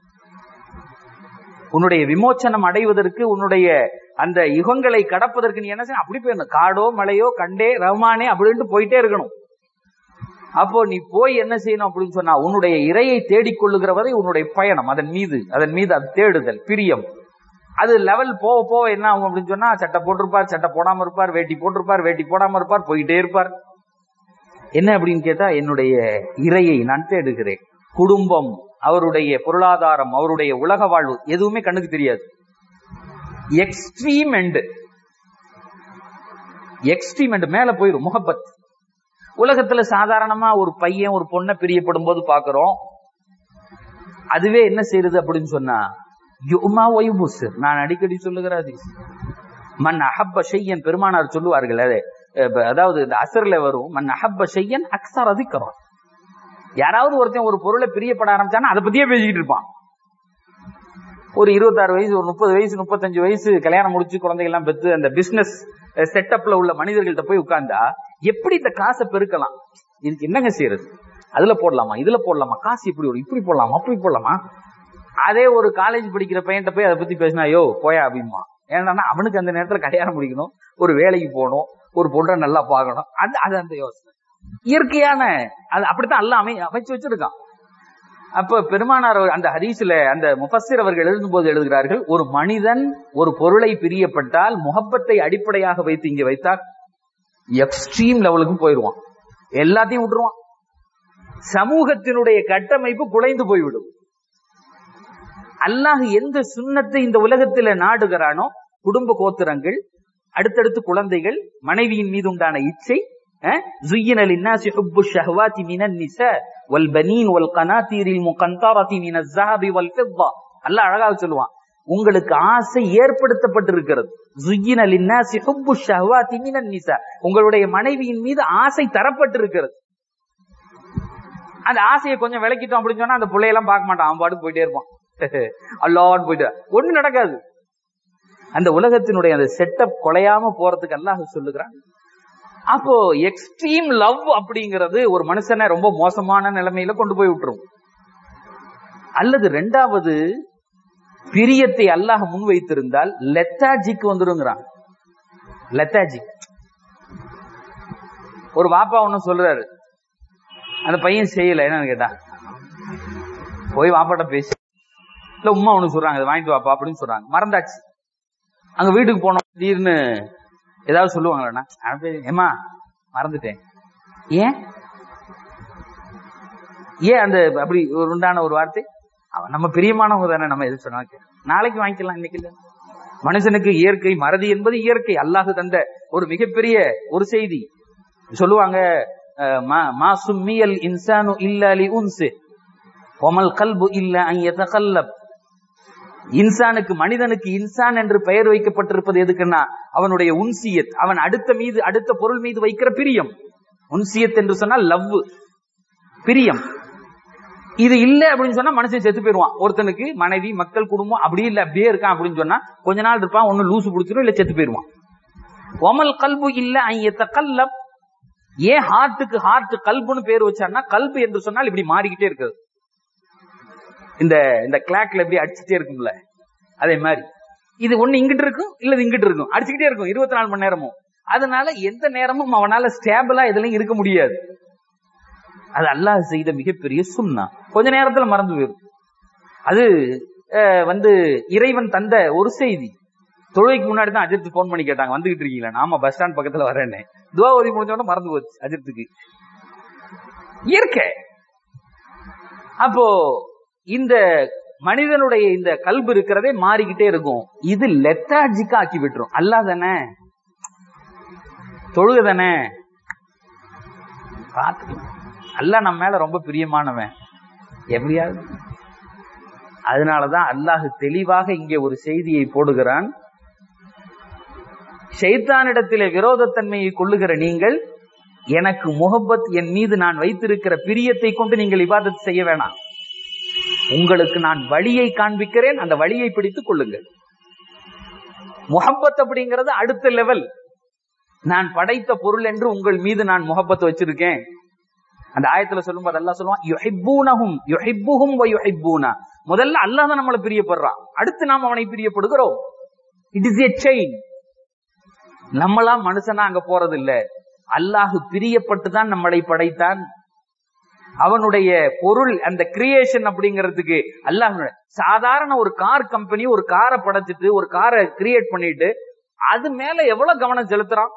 உன்னுடைய விமோச்சனம் அடைவதற்கு உன்னுடைய அந்த யுகங்களை கடப்பதற்கு நீ என்ன செய்யணும் அப்படி போயிடணும் காடோ மலையோ கண்டே ரஹ்மானே அப்படின்ட்டு போயிட்டே இருக்கணும் அப்போ நீ போய் என்ன செய்யணும் அப்படின்னு சொன்னா உன்னுடைய இறையை தேடிக்கொள்ளுகிற வரை உன்னுடைய பயணம் அதன் மீது அதன் மீது அது தேடுதல் பிரியம் அது லெவல் போக போக என்ன ஆகும் அப்படின்னு சொன்னா சட்டை போட்டிருப்பார் சட்டை போடாம இருப்பார் வேட்டி போட்டிருப்பார் வேட்டி போடாம இருப்பார் போயிட்டே இருப்பார் என்ன அப்படின்னு கேட்டா என்னுடைய இறையை நான் தேடுகிறேன் குடும்பம் அவருடைய பொருளாதாரம் அவருடைய உலக வாழ்வு எதுவுமே கண்ணுக்கு தெரியாது எக்ஸ்ட்ரீம் எண்டு எக்ஸ்ட்ரீம் எண்டு மேல போயிரும் முகப்பத் உலகத்துல சாதாரணமா ஒரு பையன் ஒரு பொண்ணை பிரியப்படும் போது பாக்குறோம் அதுவே என்ன செய்யறது அப்படின்னு சொன்னா யுமா ஒய்புசர் நான் அடிக்கடி சொல்லுகிற ஹதீஸ் மன் அஹப்ப ஷையன் பெருமானார் சொல்லுவார்கள் அது அஹ் அதாவது இந்த அசர்ல வரும் மன் அஹப்ப ஷையன் அக்ஸர் அதிக்கிறோம் யாராவது ஒருத்தன் ஒரு பொருளை பிரியப்பட ஆரம்பிச்சானா அதை பத்தியே பேசிக்கிட்டு இருப்பான் ஒரு இருபத்தாறு வயசு ஒரு முப்பது வயசு முப்பத்தஞ்சு வயசு கல்யாணம் முடிச்சு குழந்தைகள் எல்லாம் பெற்று அந்த பிசினஸ் செட்டப்ல உள்ள மனிதர்கள்ட்ட போய் உட்கார்ந்தா எப்படி இந்த காசை பெருக்கலாம் இதுக்கு என்னங்க செய்யறது அதுல போடலாமா இதுல போடலாமா காசு இப்படி ஒரு இப்படி போடலாமா அப்படி போடலாமா அதே ஒரு காலேஜ் படிக்கிற பையன்ட்ட போய் அதை பத்தி பேசினா யோ போயா அப்படிமா ஏன்னா அவனுக்கு அந்த நேரத்துல கல்யாணம் முடிக்கணும் ஒரு வேலைக்கு போகணும் ஒரு பொண்ணை நல்லா பார்க்கணும் அது அது அந்த யோசனை இயற்கையான அது அப்படித்தான் எல்லாம் அமை அமைச்சு வச்சிருக்கான் அப்ப பெருமானார் அவர் அந்த ஹதீஸ்ல அந்த முஃபஸ்ஸிர் அவர்கள் எழுதும்போது எழுதுகிறார்கள் ஒரு மனிதன் ஒரு பொருளை பிரியப்பட்டால் முகப்பத்தை அடிப்படையாக வைத்து இங்க வைத்தால் எக்ஸ்ட்ரீம் லெவலுக்கு போயிடுவான் எல்லாத்தையும் விட்டுருவான் சமூகத்தினுடைய கட்டமைப்பு குலைந்து போய்விடும் அல்லாஹ் எந்த சுண்ணத்தை இந்த உலகத்துல நாடுகிறானோ குடும்ப கோத்திரங்கள் அடுத்தடுத்து குழந்தைகள் மனைவியின் மீது உண்டான இச்சை زين للناس حب الشهوات من النساء والبنين والقناطير المقنطرة من الذهب والفضة அல்லாஹ் அழகாக சொல்லுவான் உங்களுக்கு ஆசை ஏற்படுத்தப்பட்டிருக்கிறது زين للناس حب الشهوات من النساء உங்களுடைய மனைவியின் மீது ஆசை தரப்பட்டிருக்கிறது அந்த ஆசையை கொஞ்சம் விளக்கிட்டோம் அப்படின்னு சொன்னா அந்த பிள்ளையெல்லாம் பார்க்க மாட்டான் அவன் பாட்டுக்கு போயிட்டே இருப்பான் அல்லான்னு போயிட்டு ஒண்ணு நடக்காது அந்த உலகத்தினுடைய அந்த செட்டப் குலையாம போறதுக்கு அல்லாஹ் சொல்லுகிறான் அப்போ எக்ஸ்ட்ரீம் லவ் அப்படிங்கிறது ஒரு மனுஷனை ரொம்ப மோசமான நிலைமையில கொண்டு போய் விட்டுரும் அல்லது ரெண்டாவது பிரியத்தை அல்லாஹ் முன் வைத்திருந்தால் லெத்தாஜிக்கு வந்துருங்கிறான் லெத்தாஜிக் ஒரு பாப்பா ஒண்ணு சொல்றாரு அந்த பையன் செய்யல என்னன்னு கேட்டா போய் வாப்பாட்ட பேசி இல்ல உமா ஒண்ணு சொல்றாங்க இதை வாங்கிட்டு வாப்பா அப்படின்னு சொல்றாங்க மறந்தாச்சு அங்க வீட்டுக்கு போனோம் திடீர்னு ஏதாவது சொல்லுவாங்களா ஏமா மறந்துட்டேன் ஏன் ஏன் அந்த அப்படி ஒரு உண்டான ஒரு வார்த்தை அவன் நம்ம பிரியமானவங்க தானே நம்ம எது சொன்னா நாளைக்கு வாங்கிக்கலாம் இன்னைக்கு இல்ல மனுஷனுக்கு இயற்கை மறதி என்பது இயற்கை அல்லாஹு தந்த ஒரு மிகப்பெரிய ஒரு செய்தி சொல்லுவாங்க மா சும்மியல் இன்சானு இல்லா லி உன்சு ஒமல் கல்பு இல்ல அன் கல்லப் இன்சானுக்கு மனிதனுக்கு இன்சான் என்று பெயர் வைக்கப்பட்டிருப்பது எதுக்குன்னா அவனுடைய உன்சியத் அவன் அடுத்த மீது அடுத்த பொருள் மீது வைக்கிற பிரியம் உன்சியத் என்று சொன்னால் லவ் பிரியம் இது இல்ல அப்படின்னு சொன்னா மனுஷன் செத்து போயிருவான் ஒருத்தனுக்கு மனைவி மக்கள் குடும்பம் அப்படியே இல்ல அப்படியே இருக்கான் அப்படின்னு சொன்னா கொஞ்ச நாள் இருப்பான் ஒன்னு லூசு பிடிச்சிரும் இல்ல செத்து போயிருவான் ஒமல் கல்பு இல்ல ஐயத்த கல்லப் ஏன் ஹார்ட்டுக்கு ஹார்ட் கல்புன்னு பேர் வச்சான்னா கல்பு என்று சொன்னால் இப்படி மாறிக்கிட்டே இருக்குது இந்த இந்த கிளாக்ல எப்படி அடிச்சுட்டே இருக்கும்ல அதே மாதிரி இது ஒண்ணு இங்கிட்டு இருக்கும் இல்ல இங்கிட்டு இருக்கும் அடிச்சுக்கிட்டே இருக்கும் இருபத்தி நாலு மணி நேரமும் அதனால எந்த நேரமும் அவனால ஸ்டேபிளா இதுலயும் இருக்க முடியாது அது அல்லாஹ் செய்த மிகப்பெரிய சுண்ணா கொஞ்ச நேரத்துல மறந்து போயிடும் அது வந்து இறைவன் தந்த ஒரு செய்தி தொழுகைக்கு முன்னாடி தான் அஜித் போன் பண்ணி கேட்டாங்க வந்துகிட்டு இருக்கீங்களா நாம பஸ் ஸ்டாண்ட் பக்கத்துல வரேன்னு துவா ஓதி முடிஞ்சோட மறந்து போச்சு அஜித்துக்கு இயற்கை அப்போ இந்த மனிதனுடைய இந்த கல்பு இருக்கிறதே மாறிக்கிட்டே இருக்கும் இது லெத்தாஜிக்கா ஆக்கி விட்டுரும் அல்லா தானே தொழுக தானே பார்த்துக்கலாம் அல்ல நம்ம மேல ரொம்ப பிரியமானவன் எப்படியாவது அதனாலதான் அல்லாஹ் தெளிவாக இங்கே ஒரு செய்தியை போடுகிறான் ஷைத்தானிடத்திலே விரோதத்தன்மையை கொள்ளுகிற நீங்கள் எனக்கு முகப்பத் என் மீது நான் வைத்திருக்கிற பிரியத்தை கொண்டு நீங்கள் இபாதத் செய்ய வேணாம் உங்களுக்கு நான் வழியை காண்பிக்கிறேன் அந்த வழியை பிடித்துக் கொள்ளுங்கள் முகப்பத் அப்படிங்கிறது அடுத்த லெவல் நான் படைத்த பொருள் என்று உங்கள் மீது நான் முகப்பத் வச்சிருக்கேன் அந்த ஆயத்துல சொல்லும்போது அல்லா சொல்லுவான் யுஹிப்பூனஹும் யுஹிப்புஹும் வ யுஹிப்பூனா முதல்ல அல்லாஹ் தான் நம்மளை பிரியப்படுறான் அடுத்து நாம் அவனை பிரியப்படுகிறோம் இட் இஸ் எ செயின் நம்மளா மனுஷனா அங்க போறது இல்ல அல்லாஹ் பிரியப்பட்டு தான் நம்மளை படைத்தான் அவனுடைய பொருள் அந்த கிரியேஷன் அப்படிங்கிறதுக்கு அல்லாஹ் சாதாரண ஒரு கார் கம்பெனி ஒரு காரை படைச்சிட்டு ஒரு காரை கிரியேட் பண்ணிட்டு அது மேல எவ்வளவு கவனம் செலுத்துறான்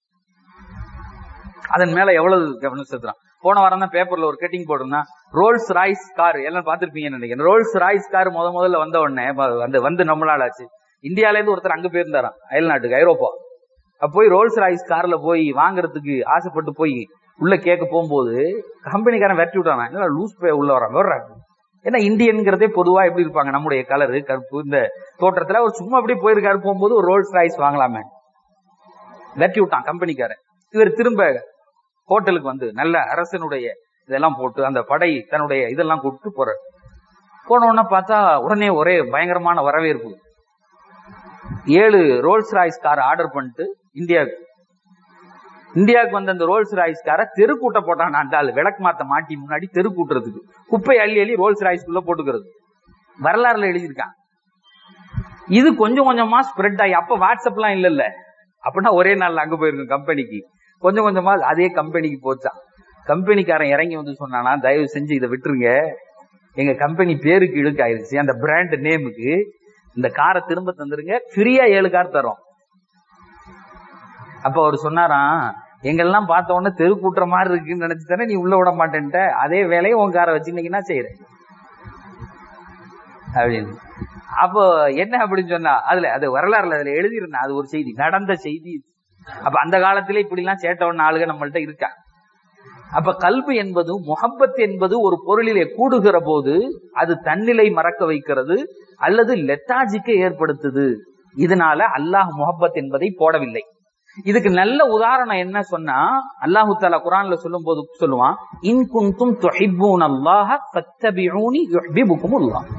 அதன் மேல எவ்வளவு கவனம் செலுத்துறான் போன வாரம் தான் பேப்பர்ல ஒரு கட்டிங் போட்டிருந்தா ரோல்ஸ் ராய்ஸ் கார் எல்லாம் பாத்திருப்பீங்கன்னு நினைக்கிறேன் ரோல்ஸ் ராய்ஸ் கார் முத முதல்ல வந்த உடனே வந்து வந்து நம்ம நாள் ஆச்சு இந்தியால இருந்து ஒருத்தர் அங்க போயிருந்தாராம் அயல்நாட்டுக்கு ஐரோப்பா அப்ப போய் ரோல்ஸ் ராய்ஸ் கார்ல போய் வாங்குறதுக்கு ஆசைப்பட்டு போய் உள்ள கேட்க போகும்போது கம்பெனிக்காரன் வெட்டி விட்டானா என்ன லூஸ் பே உள்ள வரான் வர்றாங்க ஏன்னா இந்தியன்கிறதே பொதுவா எப்படி இருப்பாங்க நம்முடைய கலரு கருப்பு இந்த தோற்றத்துல அவர் சும்மா அப்படியே போயிருக்காரு போகும்போது ஒரு ரோல்ஸ் ராய்ஸ் வாங்கலாமே வெட்டி விட்டான் கம்பெனிக்காரன் இவர் திரும்ப ஹோட்டலுக்கு வந்து நல்ல அரசனுடைய இதெல்லாம் போட்டு அந்த படை தன்னுடைய இதெல்லாம் கூப்பிட்டு போறாரு போன உடனே பார்த்தா உடனே ஒரே பயங்கரமான வரவேற்பு ஏழு ரோல்ஸ் ராய்ஸ் கார் ஆர்டர் பண்ணிட்டு இந்தியாவுக்கு இந்தியாவுக்கு வந்த அந்த ரோல்ஸ் ராய்ஸ் காரை தெரு கூட்ட போட்டான் அந்த ஆள் விளக்கு மாத்த மாட்டி முன்னாடி தெரு கூட்டுறதுக்கு குப்பை அள்ளி அள்ளி ரோல்ஸ் ராய்ஸ்குள்ள போட்டுக்கிறது வரலாறுல எழுதியிருக்கான் இது கொஞ்சம் கொஞ்சமா ஸ்ப்ரெட் ஆகி அப்ப வாட்ஸ்அப்லாம் இல்ல இல்ல அப்படின்னா ஒரே நாள்ல அங்க போயிருக்கும் கம்பெனிக்கு கொஞ்சம் கொஞ்சமா அதே கம்பெனிக்கு போச்சான் கம்பெனிக்காரன் இறங்கி வந்து சொன்னானா தயவு செஞ்சு இதை விட்டுருங்க எங்க கம்பெனி பேருக்கு இழுக்கு ஆயிருச்சு அந்த பிராண்ட் நேமுக்கு இந்த காரை திரும்ப தந்துருங்க ஃப்ரீயா ஏழு கார் தரோம் அப்ப அவர் சொன்னாராம் எங்கெல்லாம் பார்த்த உடனே தெரு கூட்டுற மாதிரி இருக்குன்னு நினைச்சு தானே நீ உள்ள விட மாட்டேன்ட்ட அதே வேலையை உன் காரை வச்சுருந்தீங்கன்னா செய்யறேன் அப்படின்னு அப்போ என்ன அப்படின்னு சொன்னா அதுல அது வரலாறுல அதுல எழுதியிருந்தேன் அது ஒரு செய்தி நடந்த செய்தி அப்ப அந்த காலத்திலே இப்படி எல்லாம் சேட்டவன் ஆளுக நம்மள்ட்ட இருக்கா அப்ப கல்வி என்பது முகப்பத் என்பது ஒரு பொருளிலே கூடுகிற போது அது தன்னிலை மறக்க வைக்கிறது அல்லது லெத்தாஜிக்கை ஏற்படுத்துது இதனால அல்லாஹ் முகப்பத் என்பதை போடவில்லை இதுக்கு நல்ல உதாரணம் என்ன சொன்னா அல்லாஹு தாலா குரான்ல சொல்லும் போது சொல்லுவான் இன் குந்தும் துஹிப்பூன் அல்லாஹ ஃபத்தபிஊனி யுஹ்பிபுக்கும் அல்லாஹ்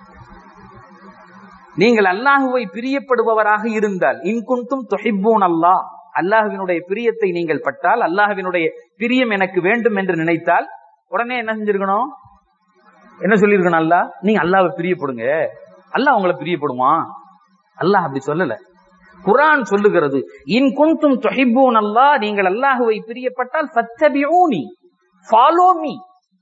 நீங்கள் அல்லாஹுவை பிரியப்படுபவராக இருந்தால் இன்குந்தும் தொஹிப்பூன் அல்லாஹ் அல்லாஹுவினுடைய பிரியத்தை நீங்கள் பட்டால் அல்லாஹுவினுடைய பிரியம் எனக்கு வேண்டும் என்று நினைத்தால் உடனே என்ன செஞ்சிருக்கணும் என்ன சொல்லியிருக்கணும் அல்லாஹ் நீங்க அல்லாஹ்வை பிரியப்படுங்க அல்லாஹ் உங்களை பிரியப்படுமா அல்லாஹ் அப்படி சொல்லல குரான் சொல்லுகிறது இன் குந்தும் தொஹிப்பூன் அல்லாஹ் நீங்கள் அல்லாஹுவை பிரியப்பட்டால் ஃபத்தபிஊனி ஃபாலோ மீ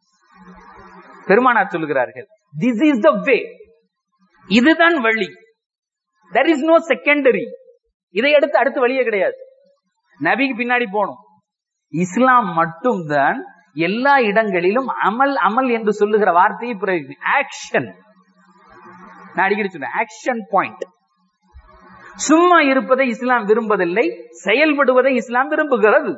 பெருமானார் சொல்லுகிறார்கள் திஸ் இஸ் த வே இதுதான் வழி தெர் இஸ் நோ செகண்டரி இதை அடுத்து அடுத்த வழியே கிடையாது நபிக்கு பின்னாடி போகணும் இஸ்லாம் மட்டும்தான் எல்லா இடங்களிலும் அமல் அமல் என்று சொல்லுகிற வார்த்தையை பிறகு ஆக்ஷன் நான் அடிக்கடி சொன்னேன் ஆக்ஷன் பாயிண்ட் சும்மா இருப்பதை இஸ்லாம் விரும்பதில்லை செயல்படுவதை இஸ்லாம் விரும்புகிறது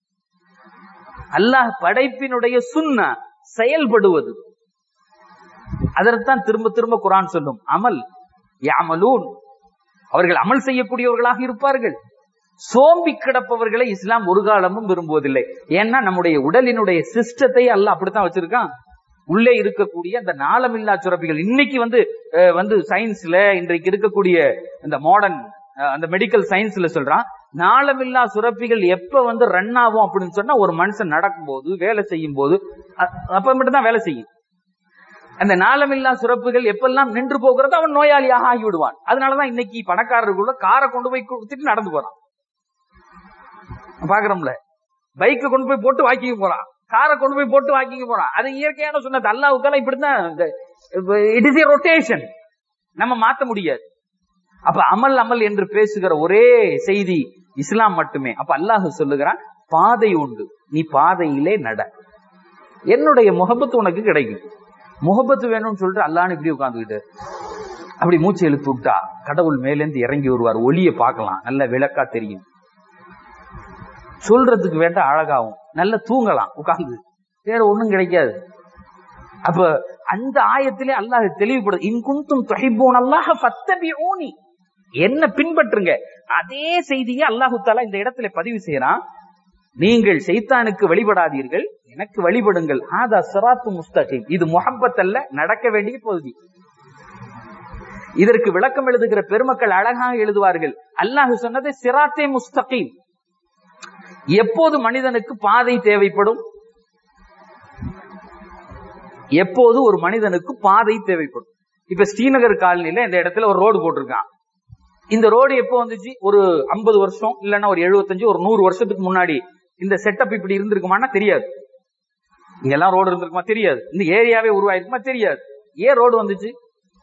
அல்லாஹ் படைப்பினுடைய சுன்னா செயல்படுவது அதற்குத்தான் திரும்ப திரும்ப குரான் சொல்லும் அமல் யாமலூன் அவர்கள் அமல் செய்யக்கூடியவர்களாக இருப்பார்கள் சோம்பி கிடப்பவர்களை இஸ்லாம் ஒரு காலமும் விரும்புவதில்லை ஏன்னா நம்முடைய உடலினுடைய சிஸ்டத்தை அல்ல அப்படித்தான் வச்சிருக்கான் உள்ளே இருக்கக்கூடிய அந்த நாளமில்லா சுரப்பிகள் இன்னைக்கு வந்து அஹ், வந்து சயின்ஸ்ல இன்றைக்கு இருக்கக்கூடிய இந்த மாடர்ன் அந்த மெடிக்கல் சயின்ஸ்ல சொல்றான் நாளமில்லா சுரப்பிகள் எப்ப வந்து ரன் ஆகும் அப்படின்னு சொன்னா ஒரு மனுஷன் நடக்கும்போது வேலை செய்யும் போது அ- அப்ப மட்டும் தான் வேலை செய்யும் அந்த நாளமில்லா சுரப்புகள் எப்பெல்லாம் நின்று போகிறதோ அவன் நோயாளியாக ஆகிவிடுவான் அதனாலதான் இன்னைக்கு பணக்காரருக்குள்ள காரை கொண்டு போய் கொடுத்துட்டு நடந்து போறான் பாக்குறோம்ல பைக்ல கொண்டு போய் போட்டு வாக்கிங்க போறான் காரை கொண்டு போய் போட்டு வாக்கிங்க போறான் அது இயற்கையான சொன்னது அல்லாவுக்கால இப்படித்தான் இட் இஸ் ஏ ரொட்டேஷன் நம்ம மாத்த முடியாது அப்ப அமல் அமல் என்று பேசுகிற ஒரே செய்தி இஸ்லாம் மட்டுமே அப்ப அல்லாஹ் சொல்லுகிறான் பாதை உண்டு நீ பாதையிலே நட என்னுடைய முகப்பத்து உனக்கு கிடைக்கும் முகப்பத்து வேணும்னு சொல்லிட்டு அல்லான்னு இப்படி உட்காந்துக்கிட்டு அப்படி மூச்சு இழுத்து விட்டா கடவுள் மேலேந்து இறங்கி வருவார் ஒளியை பார்க்கலாம் நல்ல விளக்கா தெரியும் சொல்றதுக்கு வேண்டாம் அழகாவும் நல்ல தூங்கலாம் உட்கார்ந்து வேற ஒண்ணும் கிடைக்காது அப்ப அந்த ஆயத்திலே அல்லாஹ் தெளிவுபடுது இன்குந்தும் தொகைப்போன் அல்லாஹ் ஃபத்தபிஊனி என்ன பின்பற்றுங்க அதே செய்தியை அல்லாஹு தாலா இந்த இடத்துல பதிவு செய்யறான் நீங்கள் சைத்தானுக்கு வழிபடாதீர்கள் எனக்கு வழிபடுங்கள் ஆதா சிராத்து முஸ்தகீம் இது முஹப்பத் அல்ல நடக்க வேண்டிய பகுதி இதற்கு விளக்கம் எழுதுகிற பெருமக்கள் அழகாக எழுதுவார்கள் அல்லாஹ் சொன்னது சிராத்தே முஸ்தகீம் எப்போது மனிதனுக்கு பாதை தேவைப்படும் எப்போது ஒரு மனிதனுக்கு பாதை தேவைப்படும் இப்ப ஸ்ரீநகர் காலனில இந்த இடத்துல ஒரு ரோடு போட்டிருக்கான் இந்த ரோடு எப்போ வந்துச்சு ஒரு ஐம்பது வருஷம் இல்லைன்னா ஒரு எழுபத்தஞ்சு ஒரு நூறு வருஷத்துக்கு முன்னாடி இந்த செட்டப் இப்படி இருந்திருக்குமான்னா தெரியாது இங்கெல்லாம் ரோடு இருந்திருக்குமா தெரியாது இந்த ஏரியாவே உருவாயிருக்குமா தெரியாது ஏன் ரோடு வந்துச்சு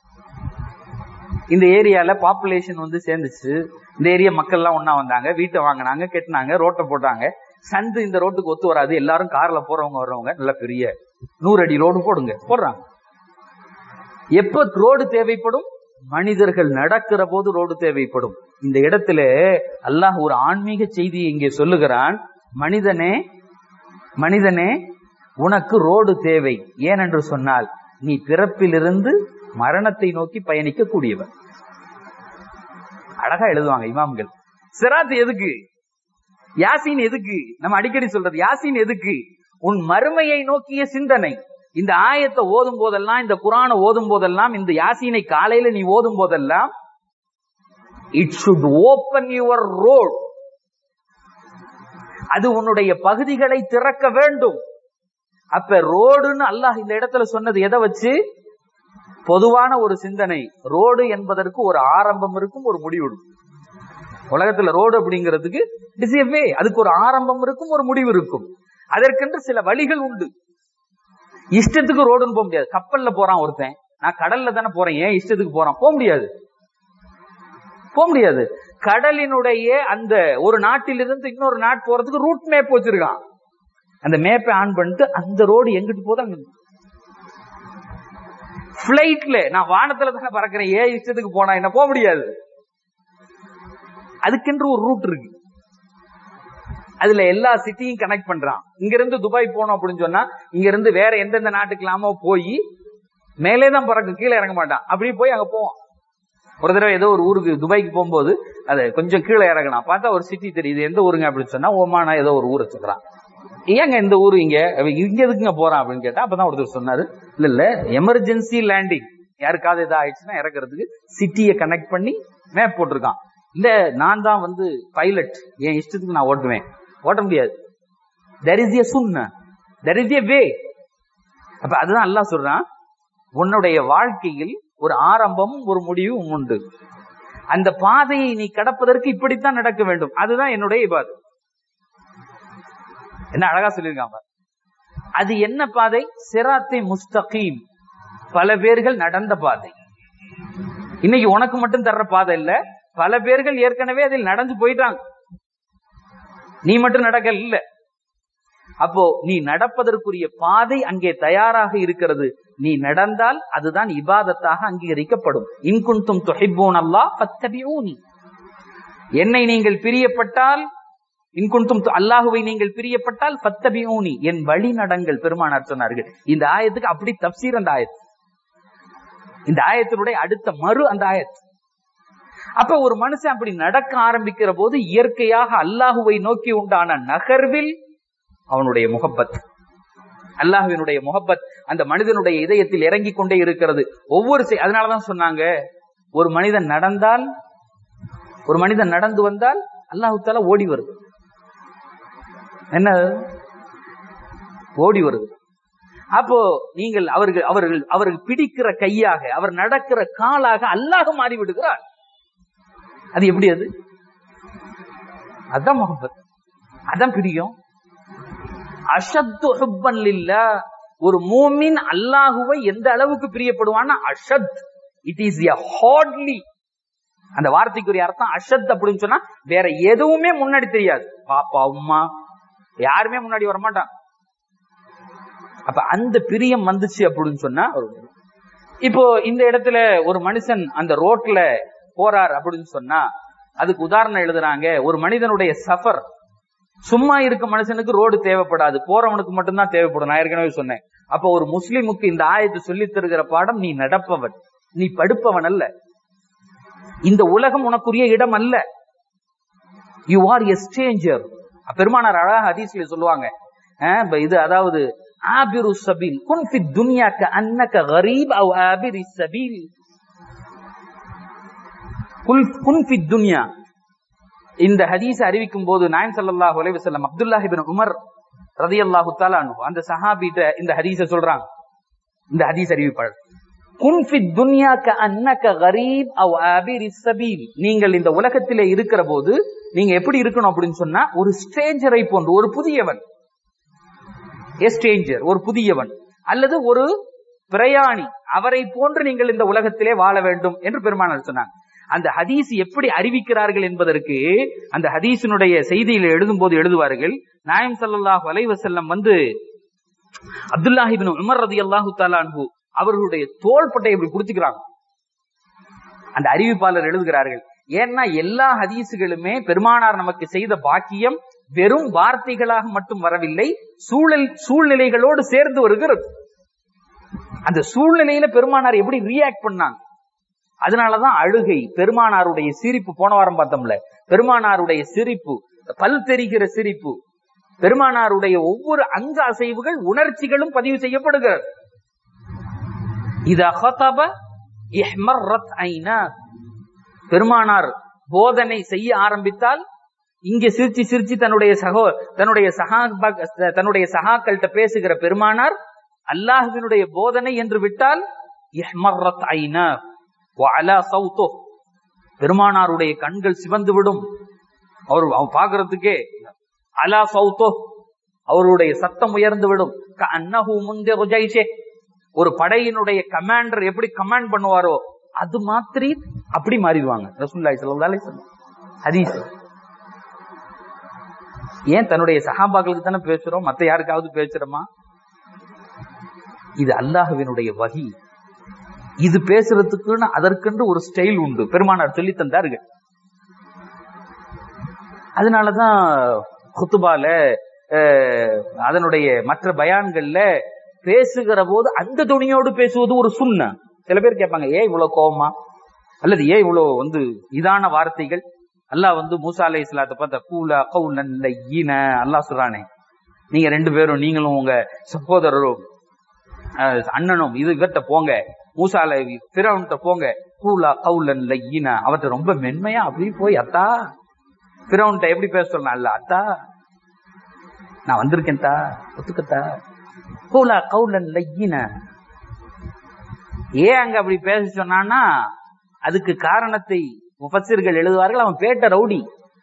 இந்த ஏரியால பாப்புலேஷன் வந்து சேர்ந்துச்சு இந்த ஏரியா மக்கள் எல்லாம் ஒண்ணா வந்தாங்க வீட்டை வாங்கினாங்க கெட்டினாங்க ரோட்டை போட்டாங்க சந்து இந்த ரோட்டுக்கு ஒத்து வராது எல்லாரும் கார்ல போறவங்க வர்றவங்க நல்ல பெரிய நூறு அடி ரோடு போடுங்க போடுறாங்க எப்ப ரோடு தேவைப்படும் மனிதர்கள் நடக்கிற போது ரோடு தேவைப்படும் இந்த இடத்துல அல்லாஹ் ஒரு ஆன்மீக செய்தியை இங்கே சொல்லுகிறான் மனிதனே மனிதனே உனக்கு ரோடு தேவை ஏனென்று சொன்னால் நீ பிறப்பிலிருந்து மரணத்தை நோக்கி பயணிக்க கூடியவன் அழகா எழுதுவாங்க இமாம்கள் சிராத் எதுக்கு யாசின் எதுக்கு நம்ம அடிக்கடி சொல்றது யாசின் எதுக்கு உன் மறுமையை நோக்கிய சிந்தனை இந்த ஆயத்தை ஓதும் போதெல்லாம் இந்த குரானை ஓதும் போதெல்லாம் இந்த யாசீனை காலையில நீ ஓதும் போதெல்லாம் it should open your road அது உன்னுடைய பகுதிகளை திறக்க வேண்டும் அப்ப ரோடுன்னு அல்லாஹ் இந்த இடத்துல சொன்னது எதை வச்சு பொதுவான ஒரு சிந்தனை ரோடு என்பதற்கு ஒரு ஆரம்பம் இருக்கும் ஒரு முடிவு இருக்கும் உலகத்துல ரோடு அப்படிங்கிறதுக்கு வே அதுக்கு ஒரு ஆரம்பம் இருக்கும் ஒரு முடிவு இருக்கும் அதற்கென்று சில வழிகள் உண்டு இஷ்டத்துக்கு ரோடுன்னு போக முடியாது கப்பல்ல போறான் ஒருத்தன் நான் கடல்ல தானே போறேன் ஏன் இஷ்டத்துக்கு போறான் போக முடியாது போக முடியாது கடலினுடைய அந்த ஒரு நாட்டிலிருந்து இன்னொரு நாட்டு போறதுக்கு ரூட் மேப் வச்சிருக்கான் அந்த மேப்பை ஆன் பண்ணிட்டு அந்த ரோடு எங்கிட்டு போதும் அங்க பிளைட்ல நான் வானத்துல தானே பறக்கிறேன் ஏன் இஷ்டத்துக்கு போனா என்ன போக முடியாது அதுக்கென்று ஒரு ரூட் இருக்கு அதுல எல்லா சிட்டியும் கனெக்ட் பண்றான் இங்க இருந்து துபாய் போனோம் அப்படின்னு சொன்னா இங்க இருந்து வேற எந்தெந்த நாட்டுக்கெல்லாமோ போய் மேலே தான் பறக்கும் கீழே இறங்க மாட்டான் அப்படி போய் அங்க போவான் ஒரு தடவை ஏதோ ஒரு ஊருக்கு துபாய்க்கு போகும்போது அது கொஞ்சம் கீழே இறங்கணும் பார்த்தா ஒரு சிட்டி தெரியுது எந்த ஊருங்க அப்படின்னு சொன்னா ஓமானா ஏதோ ஒரு ஊரை சொல்றான் ஏங்க இந்த ஊரு இங்க இங்க எதுக்குங்க போறான் அப்படின்னு கேட்டா அப்பதான் ஒருத்தர் சொன்னாரு இல்ல இல்ல எமர்ஜென்சி லேண்டிங் யாருக்காவது ஏதாவது ஆயிடுச்சுன்னா இறக்குறதுக்கு சிட்டியை கனெக்ட் பண்ணி மேப் போட்டிருக்கான் இல்ல நான் தான் வந்து பைலட் என் இஷ்டத்துக்கு நான் ஓட்டுவேன் ஓட்ட முடியாது தெர் இஸ் ஏ சுன்ன தெர் இஸ் ஏ வே அப்ப அதுதான் அல்லாஹ் சொல்றான் உன்னுடைய வாழ்க்கையில் ஒரு ஆரம்பமும் ஒரு முடிவும் உண்டு அந்த பாதையை நீ கடப்பதற்கு இப்படித்தான் நடக்க வேண்டும் அதுதான் என்னுடைய இபாது என்ன அழகா சொல்லியிருக்காங்க அது என்ன பாதை சிராத்தை முஸ்தகீம் பல பேர்கள் நடந்த பாதை இன்னைக்கு உனக்கு மட்டும் தர்ற பாதை இல்ல பல பேர்கள் ஏற்கனவே அதில் நடந்து போயிட்டாங்க நீ மட்டும் நடக்கல இல்ல அப்போ நீ நடப்பதற்குரிய பாதை அங்கே தயாராக இருக்கிறது நீ நடந்தால் அதுதான் இபாதத்தாக அங்கீகரிக்கப்படும் இன்குந்தும் தொகைப்போன் அல்லா பத்தபியூனி என்னை நீங்கள் பிரியப்பட்டால் இன்குந்தும் அல்லாஹுவை நீங்கள் பிரியப்பட்டால் பத்தபியூனி என் வழி நடங்கள் பெருமானார் சொன்னார்கள் இந்த ஆயத்துக்கு அப்படி தப்சீர் அந்த ஆயத்து இந்த ஆயத்தினுடைய அடுத்த மறு அந்த ஆயத்து அப்ப ஒரு மனுஷன் அப்படி நடக்க ஆரம்பிக்கிற போது இயற்கையாக அல்லாஹுவை நோக்கி உண்டான நகர்வில் அவனுடைய முகப்பத் அல்லாஹுவினுடைய முகப்பத் அந்த மனிதனுடைய இதயத்தில் இறங்கி கொண்டே இருக்கிறது ஒவ்வொரு அதனாலதான் சொன்னாங்க ஒரு மனிதன் நடந்தால் ஒரு மனிதன் நடந்து வந்தால் அல்லாஹு தால ஓடி வருது என்ன ஓடி வருது அப்போ நீங்கள் அவர்கள் அவர்கள் அவர்கள் பிடிக்கிற கையாக அவர் நடக்கிற காலாக அல்லாஹ் மாறி விடுகிறார் அது எப்படி அது அதான் முகப்பத் அதான் பிடிக்கும் அஷத்து ஹுப்பன் இல்லா ஒரு மூமின் அல்லாஹுவை எந்த அளவுக்கு பிரியப்படுவான்னா அஷத் இட் இஸ் எ ஹார்ட்லி அந்த வார்த்தைக்குரிய அர்த்தம் அஷத் அப்படின்னு சொன்னா வேற எதுவுமே முன்னாடி தெரியாது பாப்பா அம்மா யாருமே முன்னாடி வரமாட்டான் அப்ப அந்த பிரியம் வந்துச்சு அப்படின்னு சொன்னா இப்போ இந்த இடத்துல ஒரு மனுஷன் அந்த ரோட்ல போறார் அப்படின்னு சொன்னா அதுக்கு உதாரணம் எழுதுறாங்க ஒரு மனிதனுடைய சஃபர் சும்மா இருக்க மனுஷனுக்கு ரோடு தேவைப்படாது போறவனுக்கு மட்டும்தான் தேவைப்படும் நான் ஏற்கனவே சொன்னேன் அப்ப ஒரு முஸ்லிமுக்கு இந்த ஆயத்தை சொல்லி தருகிற பாடம் நீ நடப்பவன் நீ படுப்பவன் அல்ல இந்த உலகம் உனக்குரிய இடம் அல்ல யூ ஆர் எ ஸ்டேஞ்சர் பெருமானார் அழகா ஹதீஸ்ல சொல்லுவாங்க இது அதாவது ஆபிரு சபீல் குன் ஃபி துன்யாக்க அன்னக கரீப் அவ் ஆபிரி சபீல் குன் ஃபி துன்யா இந்த ஹதீஸ் அறிவிக்கும் போது நாயம் சல்லாஹூ அலைஹி வஸல்லம் அப்துல்லாஹிபின் உமர் ரதியல்லாஹு தஆலா அன்ஹு அந்த சஹாபிட்ட இந்த ஹதீஸ சொல்றாங்க இந்த ஹதீஸ் அறிவிப்பாளர் குன் ஃபி துன்யா கஅன்னக கரீப் அவ் ஆபிரி சபீல் நீங்கள் இந்த உலகத்திலே இருக்கிற போது நீங்க எப்படி இருக்கணும் அப்படின்னு சொன்னா ஒரு ஸ்ட்ரேஞ்சரை போன்று ஒரு புதியவன் எ ஸ்ட்ரேஞ்சர் ஒரு புதியவன் அல்லது ஒரு பிரயாணி அவரை போன்று நீங்கள் இந்த உலகத்திலே வாழ வேண்டும் என்று பெருமானார் சொன்னாங்க அந்த ஹதீஸ் எப்படி அறிவிக்கிறார்கள் என்பதற்கு அந்த ஹதீஸினுடைய செய்தியில எழுதும் போது எழுதுவார்கள் நாயம் சல்லாஹ் அலைவசல்லம் வந்து அப்துல்லாஹிபின் உமர் ரதி அல்லாஹு தாலான்ஹு அவர்களுடைய தோள்பட்டை இப்படி புடிச்சுக்கிறாங்க அந்த அறிவிப்பாளர் எழுதுகிறார்கள் ஏன்னா எல்லா ஹதீசுகளுமே பெருமானார் நமக்கு செய்த பாக்கியம் வெறும் வார்த்தைகளாக மட்டும் வரவில்லை சூழல் சூழ்நிலைகளோடு சேர்ந்து வருகிறது அந்த சூழ்நிலையில பெருமானார் எப்படி ரியாக்ட் பண்ணாங்க அதனாலதான் அழுகை பெருமானாருடைய சிரிப்பு போன வாரம் பார்த்தோம்ல பெருமானாருடைய சிரிப்பு பல் தெரிகிற சிரிப்பு பெருமானாருடைய ஒவ்வொரு அங்க அசைவுகள் உணர்ச்சிகளும் பதிவு செய்யப்படுகிறது இது அகதப இஹ்மர்ரத் ஐனா பெருமானார் போதனை செய்ய ஆரம்பித்தால் இங்க சிரிச்சு சிரிச்சு தன்னுடைய சகோ தன்னுடைய சகா தன்னுடைய சகாக்கள்கிட்ட பேசுகிற பெருமானார் அல்லாஹுவினுடைய போதனை என்று விட்டால் இஹ்மர்ரத் ஐனா வஅலா சௌத்தோ பெருமானாருடைய கண்கள் சிவந்து விடும் அவர் அவர் பாக்குறதுக்கே அலா சௌத்தோ அவருடைய சத்தம் உயர்ந்து விடும் அன்னஹு முந்திரு ஜெய்ஷே ஒரு படையினுடைய கமாண்டர் எப்படி கமாண்ட் பண்ணுவாரோ அது மாத்திரி அப்படி மாறிடுவாங்க ரசூல்லாய் ஸல்லல்லாஹு அலைஹி வஸல்லம் ஹதீஸ் ஏன் தன்னுடைய சஹாபாக்களுக்கு தானே பேசுறோம் மத்த யாருக்காவது பேசுறோமா இது அல்லாஹுவினுடைய வகி இது பேசுறதுக்குன்னு அதற்கென்று ஒரு ஸ்டைல் உண்டு பெருமானார் சொல்லி தந்தார்கள் அதனாலதான் குத்துபால அதனுடைய மற்ற பயான்கள்ல பேசுகிற போது அந்த துணியோடு பேசுவது ஒரு சுண்ண சில பேர் கேட்பாங்க ஏன் இவ்வளவு கோபமா அல்லது ஏன் இவ்வளவு வந்து இதான வார்த்தைகள் அல்லாஹ் வந்து மூசா அலை இஸ்லாத்தை பார்த்த கூலா கவுலன் ஈன அல்லாஹ் சொல்றானே நீங்க ரெண்டு பேரும் நீங்களும் உங்க சகோதரரும் அண்ணனும் இது இவர்கிட்ட போங்க மூசா அலை பிறவன்கிட்ட போங்க கூலா கவுலன் ஈன அவர்கிட்ட ரொம்ப மென்மையா அப்படி போய் அத்தா பிறவன்கிட்ட எப்படி பேச சொல்லலாம் அல்ல அத்தா நான் வந்திருக்கேன்டா ஒத்துக்கத்தா கூலா கவுலன் ஈன ஏன் அங்க அப்படி பேச சொன்னான்னா அதுக்கு காரணத்தை முஃபசிர்கள் எழுதுவார்கள் அவன் பேட்ட ரவுடி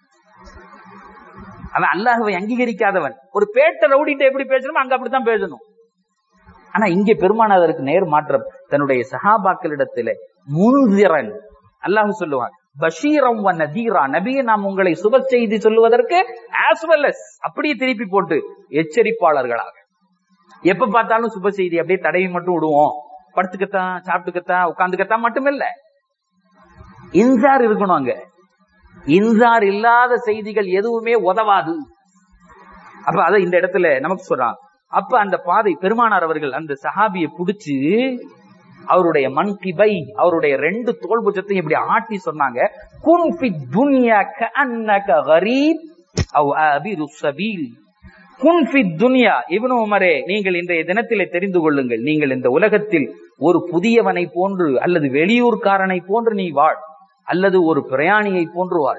அவன் அல்லாஹவை அங்கீகரிக்காதவன் ஒரு பேட்ட ரவுடிட்ட எப்படி பேசணும் அங்க அப்படித்தான் பேசணும் ஆனா இங்க பெருமான அதற்கு நேர் மாற்றம் தன்னுடைய சஹாபாக்களிடத்துல முன்திரன் அல்லாஹ் சொல்லுவான் பஷீரம் வ நதீரா நபியை நாம் உங்களை சுப செய்தி சொல்லுவதற்கு ஆஸ் வெல் அஸ் அப்படியே திருப்பி போட்டு எச்சரிப்பாளர்களாக எப்ப பார்த்தாலும் சுப செய்தி அப்படியே தடவி மட்டும் விடுவோம் படுத்துக்கத்தான் சாப்பிட்டுக்கத்தான் உட்காந்துக்கத்தான் மட்டுமில்ல இன்சார் இருக்கணும் அங்க இன்சார் இல்லாத செய்திகள் எதுவுமே உதவாது அப்ப அதை இந்த இடத்துல நமக்கு சொல்றான் அப்ப அந்த பாதை பெருமானார் அவர்கள் அந்த சஹாபியை புடிச்சு அவருடைய மன்கிபை அவருடைய ரெண்டு தோல் புஜத்தையும் இப்படி ஆட்டி சொன்னாங்க குன் ஃபி துன்யா கஅன்னக கரீப் அவ் அபிரு சபீல் குன் ஃபி துன்யா இப்னு உமரே நீங்கள் இன்றைய தினத்திலே தெரிந்து கொள்ளுங்கள் நீங்கள் இந்த உலகத்தில் ஒரு புதியவனை போன்று அல்லது வெளியூர்காரனை போன்று நீ வாழ் அல்லது ஒரு பிரயாணியை போன்று வாழ்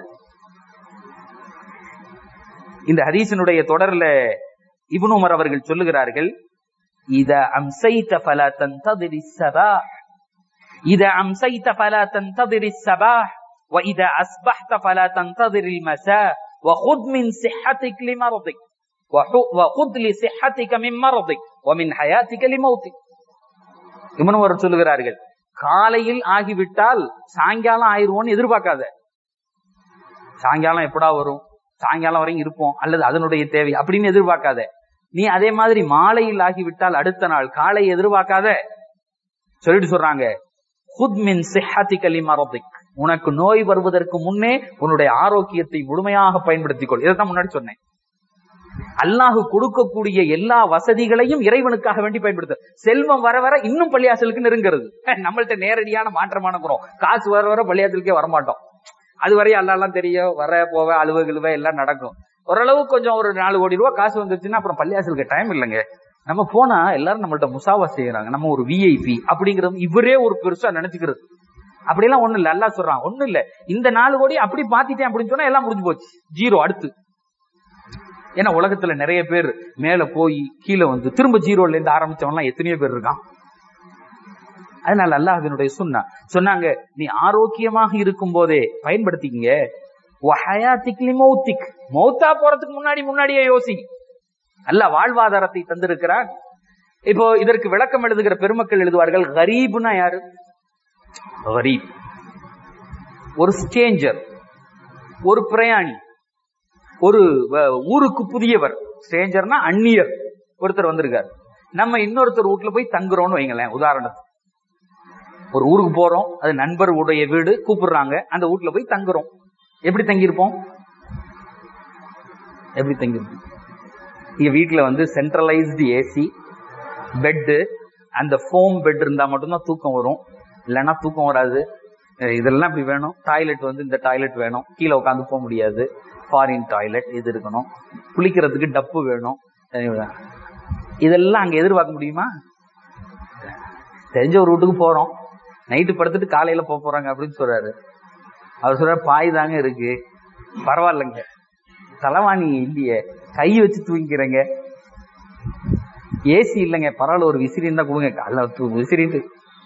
இந்த ஹதீசனுடைய தொடர்ல இப்னு உமர் அவர்கள் சொல்லுகிறார்கள் இத அம்சைத ஃபலா தந்ததிரி ஸபாஹ் இத அம்சைத ஃபலா தந்ததிரி ஸபாஹ் وإذا أصبحت فلا تنتظر المساء وخذ من صحتك لمرضك وخذ لصحتك من مرضك ومن حياتك لموتك இவனும் சொல்லுகிறார்கள் காலையில் ஆகிவிட்டால் சாயங்காலம் ஆயிருவோம்னு எதிர்பார்க்காத சாயங்காலம் எப்படா வரும் சாயங்காலம் வரையும் இருப்போம் அல்லது அதனுடைய தேவை அப்படின்னு எதிர்பார்க்காத நீ அதே மாதிரி மாலையில் ஆகிவிட்டால் அடுத்த நாள் காலை எதிர்பார்க்காத சொல்லிட்டு சொல்றாங்க ஹுத்மின் சிஹாத்தி கலி மரபிக் உனக்கு நோய் வருவதற்கு முன்னே உன்னுடைய ஆரோக்கியத்தை முழுமையாக பயன்படுத்திக் கொள் இதைத்தான் முன்னாடி சொன்னேன் அல்லாஹு கொடுக்கக்கூடிய எல்லா வசதிகளையும் இறைவனுக்காக வேண்டி பயன்படுத்த செல்வம் வர வர இன்னும் பள்ளியாசலுக்கு நெருங்கிறது நம்மள்ட்ட நேரடியான மாற்றமான குறம் காசு வர வர பள்ளியாசலுக்கே வரமாட்டோம் அது வரையும் எல்லாம் தெரியும் வர போவ அழுவ கிழுவ எல்லாம் நடக்கும் ஓரளவு கொஞ்சம் ஒரு நாலு கோடி ரூபாய் காசு வந்துருச்சுன்னா அப்புறம் பள்ளியாசலுக்கு டைம் இல்லைங்க நம்ம போனா எல்லாரும் நம்மள்ட்ட முசாவா செய்யறாங்க நம்ம ஒரு விஐபி அப்படிங்கிறது இவரே ஒரு பெருசா நினைச்சுக்கிறது அப்படியெல்லாம் ஒண்ணு இல்ல அல்லா சொல்றான் ஒண்ணும் இல்ல இந்த நாலு கோடி அப்படி பாத்திட்டேன் அப்படின்னு சொன்னா எல்லாம் முடிஞ்சு போச்சு ஜீரோ அடுத்து ஏன்னா உலகத்துல நிறைய பேர் மேல போய் கீழே வந்து திரும்ப ஜீரோல இருந்து ஆரம்பிச்சவன்லாம் எத்தனையோ பேர் இருக்கான் அதனால அல்லாஹினுடைய சொன்னா சொன்னாங்க நீ ஆரோக்கியமாக இருக்கும் போதே பயன்படுத்திக்கங்க மௌத்திக் மௌத்தா போறதுக்கு முன்னாடி முன்னாடியே யோசி அல்ல வாழ்வாதாரத்தை தந்திருக்கிறான் இப்போ இதற்கு விளக்கம் எழுதுகிற பெருமக்கள் எழுதுவார்கள் கரீப்னா யாரு கரீப் ஒரு ஸ்டேஞ்சர் ஒரு பிரயாணி ஒரு ஊருக்கு புதியவர் ஸ்டேஞ்சர்னா அந்நியர் ஒருத்தர் வந்திருக்காரு நம்ம இன்னொருத்தர் வீட்டுல போய் தங்குறோம்னு வைங்களேன் உதாரணத்துக்கு ஒரு ஊருக்கு போறோம் அது நண்பர் உடைய வீடு கூப்பிடுறாங்க அந்த வீட்டுல போய் தங்குறோம் எப்படி தங்கியிருப்போம் எப்படி தங்கியிருப்போம் இங்க வீட்டுல வந்து சென்ட்ரலைஸ்டு ஏசி பெட்டு அந்த ஃபோம் பெட் இருந்தா மட்டும்தான் தூக்கம் வரும் இல்லைன்னா தூக்கம் வராது அஹ் இதெல்லாம் இப்படி வேணும் டாய்லெட் வந்து இந்த டாய்லெட் வேணும் கீழே உட்காந்து போக முடியாது ஃபாரின் டாய்லெட் இது இருக்கணும் குளிக்கிறதுக்கு டப்பு வேணும் அஹ் இதெல்லாம் அங்க எதிர்பார்க்க முடியுமா தெரிஞ்ச ஒரு வீட்டுக்கு போறோம் நைட்டு படுத்துட்டு காலையில போக போறாங்க அப்படின்னு சொல்றாரு அவர் சொல்ற பாய் தாங்க இருக்கு பரவாயில்லைங்க தலைவாணி இல்லையே கை வச்சு தூங்கிக்கிறேங்க ஏசி இல்லைங்க பரவாயில்ல ஒரு விசிறி இருந்தா கொடுங்க காலைல தூ விசிறிட்டு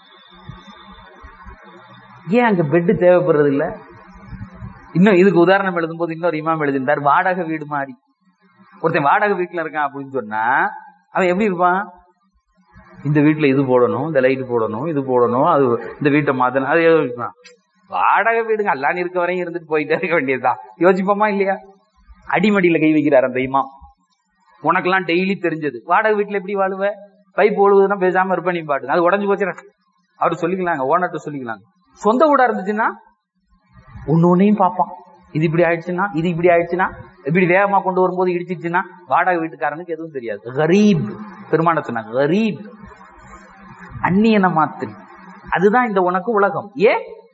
ஏன் அங்க பெட் தேவைப்படுறது இல்ல இன்னும் இதுக்கு உதாரணம் எழுதும்போது இன்னொரு இமாம் எழுதியிருந்தார் வாடகை வீடு மாதிரி ஒருத்தன் வாடகை வீட்டுல இருக்கான் அப்படின்னு சொன்னா அவன் எப்படி இருப்பான் இந்த வீட்டுல இது போடணும் இந்த லைட் போடணும் இது போடணும் அது இந்த வீட்டை மாத்தணும் அது ஏதோ இருப்பான் வாடகை வீடுங்க அல்லான்னு இருக்க வரையும் இருந்துட்டு போயிட்டே இருக்க வேண்டியதுதான் யோசிப்போமா இல்லையா அடிமடியில கை வைக்கிறார் அந்த இமாம் உனக்கெல்லாம் டெய்லி தெரிஞ்சது வாடகை வீட்டுல எப்படி வாழுவ பைப் ஒழுகுதுன்னா பேசாம இருப்ப நீ பாட்டு அது உடஞ்சு போச்சு அவர் சொல்லிக்கலாங்க ஓனர்ட்ட சொல்லிக்கலாங்க சொந்த வீடா இருந்துச்சுன்னா ஒண்ணு ஒன்னையும் பார்ப்பான் இது இப்படி ஆயிடுச்சுன்னா இது இப்படி ஆயிடுச்சுன்னா இப்படி வேகமா கொண்டு வரும்போது இடிச்சிச்சுன்னா வாடகை வீட்டுக்காரனுக்கு எதுவும் தெரியாது கரீப் பெருமான சொன்னாங்க கரீப் அந்நியன மாத்திரி அதுதான் இந்த உனக்கு உலகம் ஏ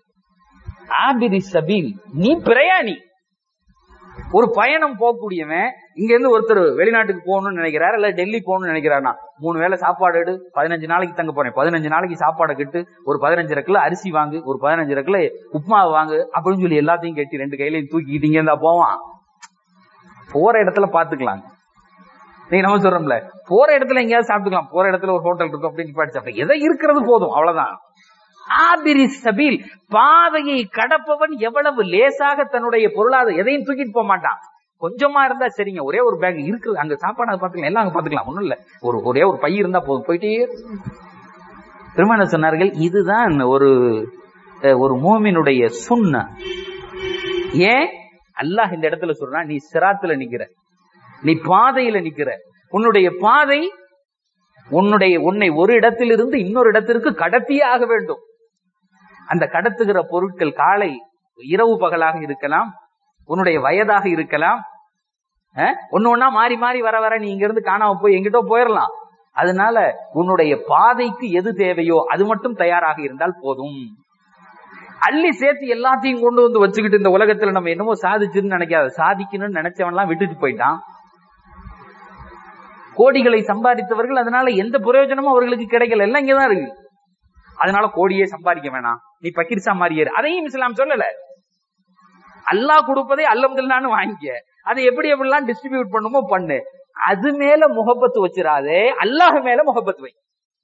ஆபிரி சபீல் நீ பிரயாணி ஒரு பயணம் போகக்கூடியவன் இங்க இருந்து ஒருத்தர் வெளிநாட்டுக்கு போகணும்னு நினைக்கிறாரு இல்ல டெல்லி போகணும்னு நினைக்கிறானா மூணு வேளை சாப்பாடு எடு பதினஞ்சு நாளைக்கு தங்க போறேன் பதினஞ்சு நாளைக்கு சாப்பாடை கட்டு ஒரு பதினஞ்சு ரக்கில அரிசி வாங்கு ஒரு பதினஞ்சு ரக்கில உப்புமா வாங்கு அப்படின்னு சொல்லி எல்லாத்தையும் கட்டி ரெண்டு கையிலையும் தூக்கிக்கிட்டு இங்க இருந்தா போவான் போற இடத்துல பாத்துக்கலாம் நீங்க நம்ம சொல்றோம்ல போற இடத்துல எங்கேயாவது சாப்பிட்டுக்கலாம் போற இடத்துல ஒரு ஹோட்டல் இருக்கும் அப்படின்னு பாட்டு சாப்பிட்டு எதை இருக்கிறது போதும் அவ்வளவுதான் ஆபிரி சபீல் பாதையை கடப்பவன் எவ்வளவு லேசாக தன்னுடைய பொருளாதார எதையும் தூக்கிட்டு போக மாட்டான் கொஞ்சமா இருந்தா சரிங்க ஒரே ஒரு பேக் இருக்குது அங்க சாப்பாடு பாத்துக்கலாம் எல்லாம் அங்க பாத்துக்கலாம் ஒண்ணும் இல்ல ஒரு ஒரே ஒரு பை இருந்தா போதும் போயிட்டே திருமண சொன்னார்கள் இதுதான் ஒரு அஹ், ஒரு மோமினுடைய சுண்ண ஏன் அல்லாஹ் இந்த இடத்துல சொல்றான் நீ சிராத்துல நிக்கிற நீ பாதையில நிக்கிற உன்னுடைய பாதை உன்னுடைய உன்னை ஒரு இடத்திலிருந்து இன்னொரு இடத்திற்கு கடத்தியே ஆக வேண்டும் அந்த கடத்துகிற பொருட்கள் காலை இரவு பகலாக இருக்கலாம் உன்னுடைய வயதாக இருக்கலாம் அஹ், ஒண்ணு ஒண்ணா மாறி மாறி வர வர நீ இங்க இருந்து காணாம போய் எங்கிட்டோ போயிடலாம் அதனால உன்னுடைய பாதைக்கு எது தேவையோ அது மட்டும் தயாராக இருந்தால் போதும் அள்ளி சேர்த்து எல்லாத்தையும் கொண்டு வந்து வச்சுக்கிட்டு இந்த உலகத்துல நம்ம என்னமோ சாதிச்சுன்னு நினைக்காத சாதிக்கணும்னு நினைச்சவன்லாம் விட்டுட்டு போயிட்டான் கோடிகளை சம்பாதித்தவர்கள் அதனால எந்த பிரயோஜனமும் அவர்களுக்கு கிடைக்கல எல்லாம் இங்கதான் இருக்கு அதனால கோடியே சம்பாதிக்க வேணாம் நீ பக்கீர் சம்பாதியர் அதையும் இஸ்லாம் சொல்லல அல்லாஹ் கொடுப்பதை அல்லம்துல்லான்னு வாங்கிக்க அதை எப்படி எப்படிலாம் டிஸ்ட்ரிபியூட் பண்ணுமோ பண்ணு அது மேல முகப்பத்து வச்சிடாதே அல்லாஹ் மேல முகப்பத்து வை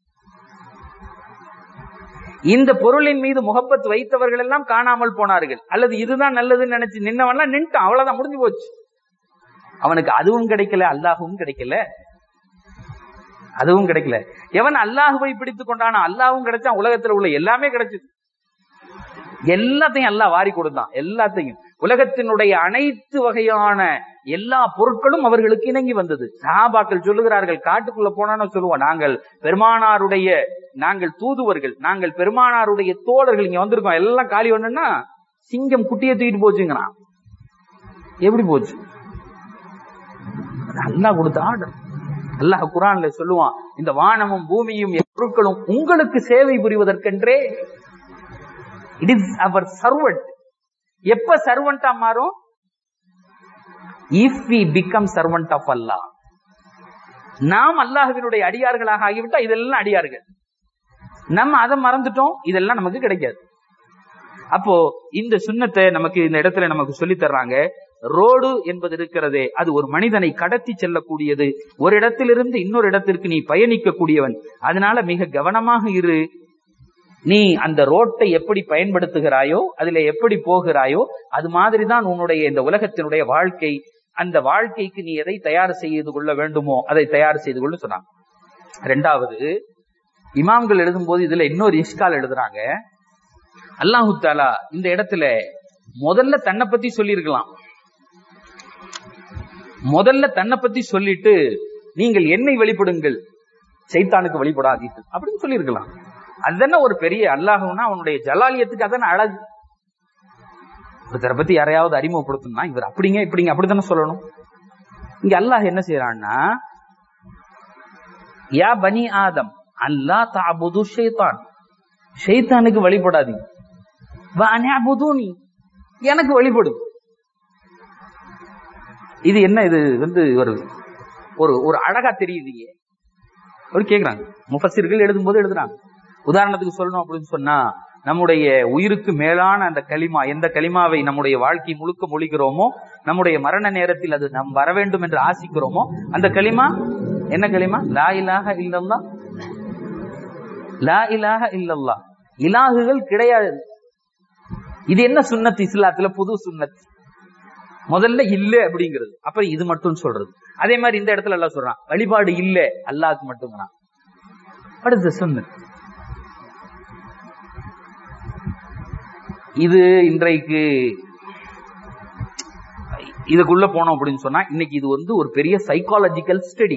இந்த பொருளின் மீது முகப்பத் வைத்தவர்கள் எல்லாம் காணாமல் போனார்கள் அல்லது இதுதான் நல்லதுன்னு நினைச்சு நின்னவன்லாம் நின்ட்டான் அவ்வளவுதான் முடிஞ்சு போச்சு அவனுக்கு அதுவும் கிடைக்கல அல்லாஹுவும் கிடைக்கல அதுவும் கிடைக்கல எவன் அல்லாஹுவை பிடித்து கொண்டானோ அல்லாஹும் கிடைச்சான் உலகத்துல உள்ள எல்லாமே கிடைச்சது எல்லாத்தையும் அல்லாஹ் வாரி கொடுத்தான் எல்லாத்தையும் உலகத்தினுடைய அனைத்து வகையான எல்லா பொருட்களும் அவர்களுக்கு இணங்கி வந்தது சஹாபாக்கள் சொல்லுகிறார்கள் காட்டுக்குள்ள போனான்னு சொல்லுவோம் நாங்கள் பெருமானாருடைய நாங்கள் தூதுவர்கள் நாங்கள் பெருமானாருடைய தோழர்கள் இங்க வந்திருக்கோம் எல்லாம் காலி ஒண்ணுன்னா சிங்கம் குட்டியை தூக்கிட்டு போச்சுங்கிறான் எப்படி போச்சு அது அல்லாஹ் கொடுத்த ஆர்டர் அல்லாஹ் குரான்ல சொல்லுவான் இந்த வானமும் பூமியும் பொருட்களும் உங்களுக்கு சேவை புரிவதற்கென்றே இட் இஸ் அவர் சர்வன்ட் எப்ப சர்வன்டா மாறும் if we become servant of அல்லாஹ் நாம் அல்லாஹ்வினுடைய அடியார்களாக ஆகிவிட்டா இதெல்லாம் அடியார்கள் நம்ம அதை மறந்துட்டோம் இதெல்லாம் நமக்கு கிடைக்காது அப்போ இந்த சுண்ணத்தை நமக்கு இந்த இடத்துல நமக்கு சொல்லி தர்றாங்க ரோடு என்பது இருக்கிறதே அது ஒரு மனிதனை கடத்தி செல்லக்கூடியது ஒரு இடத்திலிருந்து இன்னொரு இடத்திற்கு நீ பயணிக்க கூடியவன் அதனால மிக கவனமாக இரு நீ அந்த ரோட்டை எப்படி பயன்படுத்துகிறாயோ அதுல எப்படி போகிறாயோ அது மாதிரிதான் உன்னுடைய இந்த உலகத்தினுடைய வாழ்க்கை அந்த வாழ்க்கைக்கு நீ எதை தயார் செய்து கொள்ள வேண்டுமோ அதை தயார் செய்து கொள்ள சொன்னாங்க ரெண்டாவது இமாம்கள் எழுதும்போது இதுல இன்னொரு இஷ்கால் எழுதுறாங்க அல்லாஹு தாலா இந்த இடத்துல முதல்ல தன்னை பத்தி சொல்லியிருக்கலாம் முதல்ல தன்னை பத்தி சொல்லிட்டு நீங்கள் என்னை வெளிப்படுங்கள் சைத்தானுக்கு வழிபடாதீர்கள் அப்படின்னு சொல்லியிருக்கலாம் அதுதானே ஒரு பெரிய அல்லாஹ்னா அவனுடைய ஜலாலியத்துக்கு அதானே அழகு ஒருத்தரை பத்தி யாரையாவது அறிமுகப்படுத்தணும்னா இவர் அப்படிங்க இப்படிங்க அப்படித்தானே சொல்லணும் இங்க அல்லாஹ் என்ன செய்யறான்னா யா பனி ஆதம் அல்லா தாபுது ஷைத்தான் ஷைத்தானுக்கு வழிபடாதீங்க வஅனஅபுதுனி. எனக்கு வழிபடு இது என்ன இது வந்து ஒரு ஒரு ஒரு அழகா தெரியுதுங்க ஒரு கேக்குறாங்க முஃபஸிர்கள் எழுதும்போது எழுதுறாங்க உதாரணத்துக்கு சொல்லணும் அப்படின்னு சொன்னா நம்முடைய உயிருக்கு மேலான அந்த களிமா எந்த களிமாவை நம்முடைய வாழ்க்கை முழுக்க மொழிகிறோமோ நம்முடைய மரண நேரத்தில் அது நம் வர வேண்டும் என்று ஆசிக்கிறோமோ அந்த களிமா என்ன களிமா லா இலாஹ இல்லல்லா லா இலாஹ இல்லல்லா இலாகுகள் கிடையாது இது என்ன சுன்னத் இஸ்லாத்துல புது சுன்னத் முதல்ல இல்ல அப்படிங்கிறது அப்ப இது மட்டும் சொல்றது அதே மாதிரி இந்த இடத்துல எல்லாம் சொல்றான் வழிபாடு இல்ல அல்லாஹ்க்கு மட்டும்தான் What is the sunnah? இது இன்றைக்கு இதுக்குள்ள போனோம் அப்படின்னு சொன்னா இன்னைக்கு இது வந்து ஒரு பெரிய சைக்காலஜிக்கல் ஸ்டடி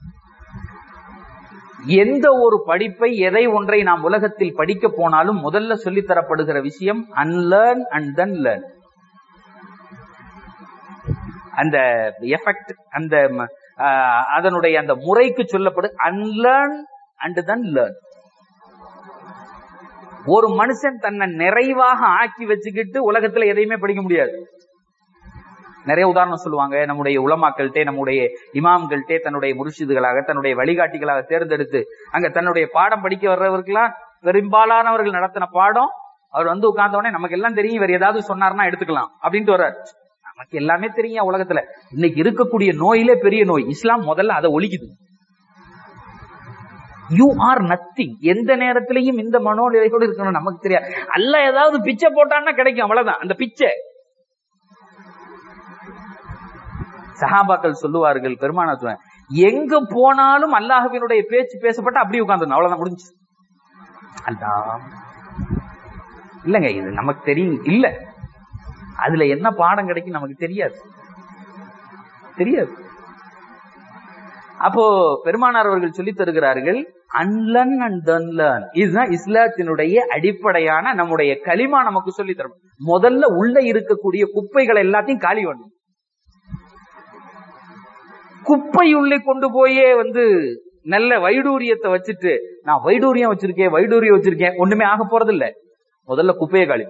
எந்த ஒரு படிப்பை எதை ஒன்றை நாம் உலகத்தில் படிக்க போனாலும் முதல்ல சொல்லித் தரப்படுகிற விஷயம் அன்லேர்ன் அண்ட் தென் லேர்ன் அந்த எஃபெக்ட் அந்த ம, ஆஹ், அதனுடைய அந்த முறைக்கு சொல்லப்படு அன்லேர்ன் அண்ட் தென் லேர்ன் ஒரு மனுஷன் தன்னை நிறைவாக ஆக்கி வச்சுக்கிட்டு உலகத்துல எதையுமே படிக்க முடியாது நிறைய உதாரணம் சொல்லுவாங்க நம்முடைய உலமாக்கள்கிட்டே நம்முடைய இமாம்கள்ட்டே தன்னுடைய முருஷிதுகளாக தன்னுடைய வழிகாட்டிகளாக தேர்ந்தெடுத்து அங்க தன்னுடைய பாடம் படிக்க வர்றவருக்கெல்லாம் பெரும்பாலானவர்கள் நடத்தின பாடம் அவர் வந்து உட்கார்ந்த உடனே நமக்கு எல்லாம் தெரியும் இவர் ஏதாவது சொன்னார்னா எடுத்துக்கலாம் அப்படின்ட்டு வர்றார் நமக்கு எல்லாமே தெரியும் உலகத்துல இன்னைக்கு இருக்கக்கூடிய நோயிலே பெரிய நோய் இஸ்லாம் முதல்ல அதை ஒழிக்குது யூ ஆர் நத்திங் எந்த நேரத்திலையும் இந்த மனோநிலையோடு இருக்கணும் நமக்கு தெரியாது அல்ல ஏதாவது பிச்சை போட்டான்னா கிடைக்கும் அவ்வளவுதான் அந்த பிச்சை சஹாபாக்கள் சொல்லுவார்கள் பெருமான எங்க போனாலும் அல்லாஹ்வினுடைய பேச்சு பேசப்பட்டு அப்படியே உட்கார்ந்து அவ்வளவுதான் முடிஞ்சு அல்லா இல்லங்க இது நமக்கு தெரியும் இல்ல அதுல என்ன பாடம் கிடைக்கும் நமக்கு தெரியாது தெரியாது அப்போ பெருமானார் அவர்கள் சொல்லித் தருகிறார்கள் அன்லன் அண்ட் தன்லன் இதுதான் இஸ்லாத்தினுடைய அடிப்படையான நம்முடைய களிமா நமக்கு சொல்லி தரும் முதல்ல உள்ள இருக்கக்கூடிய குப்பைகள் எல்லாத்தையும் காலி பண்ணும் குப்பை உள்ளே கொண்டு போயே வந்து நல்ல வைடூரியத்தை வச்சுட்டு நான் வைடூரியம் வச்சிருக்கேன் வைடூரியம் வச்சிருக்கேன் ஒண்ணுமே ஆக போறது இல்ல முதல்ல குப்பையை காலி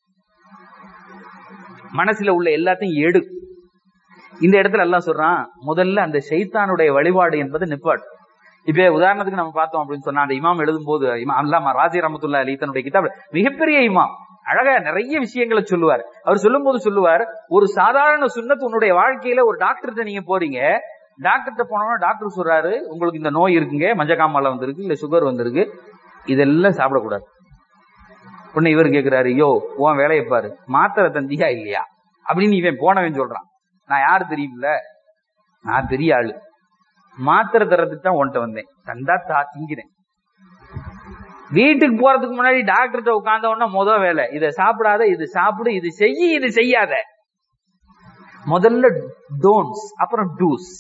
மனசுல உள்ள எல்லாத்தையும் எடு இந்த இடத்துல எல்லாம் சொல்றான் முதல்ல அந்த ஷைத்தானுடைய வழிபாடு என்பது நிப்பாடு இப்ப உதாரணத்துக்கு நம்ம பார்த்தோம் அப்படின்னு சொன்னா அந்த இமாம் எழுதும் போது இமாம் அல்லாம ராஜி ரமத்துல்லா அலி தன்னுடைய கிதாப் மிகப்பெரிய இமாம் அழகா நிறைய விஷயங்களை சொல்லுவார் அவர் சொல்லும் போது சொல்லுவார் ஒரு சாதாரண சுண்ணத்து உன்னுடைய வாழ்க்கையில ஒரு டாக்டர்கிட்ட நீங்க போறீங்க டாக்டர்கிட்ட போனோம்னா டாக்டர் சொல்றாரு உங்களுக்கு இந்த நோய் இருக்குங்க மஞ்சக்காமலை வந்திருக்கு இல்ல சுகர் வந்திருக்கு இதெல்லாம் சாப்பிடக்கூடாது உடனே இவர் கேக்குறாரு யோ உன் வேலையை பாரு மாத்திரை தந்தியா இல்லையா அப்படின்னு இவன் போனவன் சொல்றான் நான் யாரு தெரியுமில்ல நான் பெரிய ஆளு மாத்திரை தர்றதுக்கு தான் உன்கிட்ட வந்தேன் தந்தா தா திங்கிறேன் வீட்டுக்கு போறதுக்கு முன்னாடி டாக்டர்கிட்ட உட்கார்ந்த உடனே முத வேலை இதை சாப்பிடாத இது சாப்பிடு இது செய்ய இது செய்யாத முதல்ல டோன்ஸ் அப்புறம் டூஸ்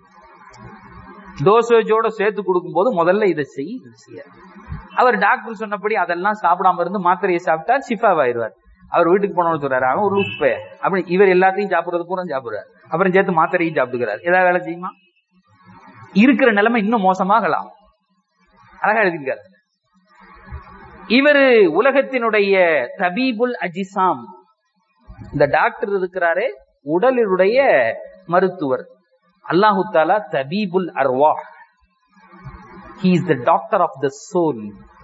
டோசேஜோட சேர்த்து கொடுக்கும் போது முதல்ல இதை செய் இதை செய்ய அவர் டாக்டர் சொன்னபடி அதெல்லாம் சாப்பிடாம இருந்து மாத்திரையை சாப்பிட்டா சிஃபாவாயிருவார் அவர் வீட்டுக்கு போனோம்னு சொல்றாரு அவன் ஒரு லூஸ் பையன் அப்படி இவர் எல்லாத்தையும் சாப்பிடுறது பூரா சாப்பிடுறாரு அப்புறம் சேர்த்து மாத்திரையும் சாப்பிட்டுக்கிறார் ஏதாவது வேலை செய்யுமா இருக்கிற நிலைமை இன்னும் மோசமாகலாம் அழகா எழுதியிருக்காரு இவர் உலகத்தினுடைய தபீபுல் அஜிசாம் இந்த டாக்டர் இருக்கிறாரே உடலினுடைய மருத்துவர் அல்லாஹு தாலா தபீபுல் அர்வா he is the doctor of the soul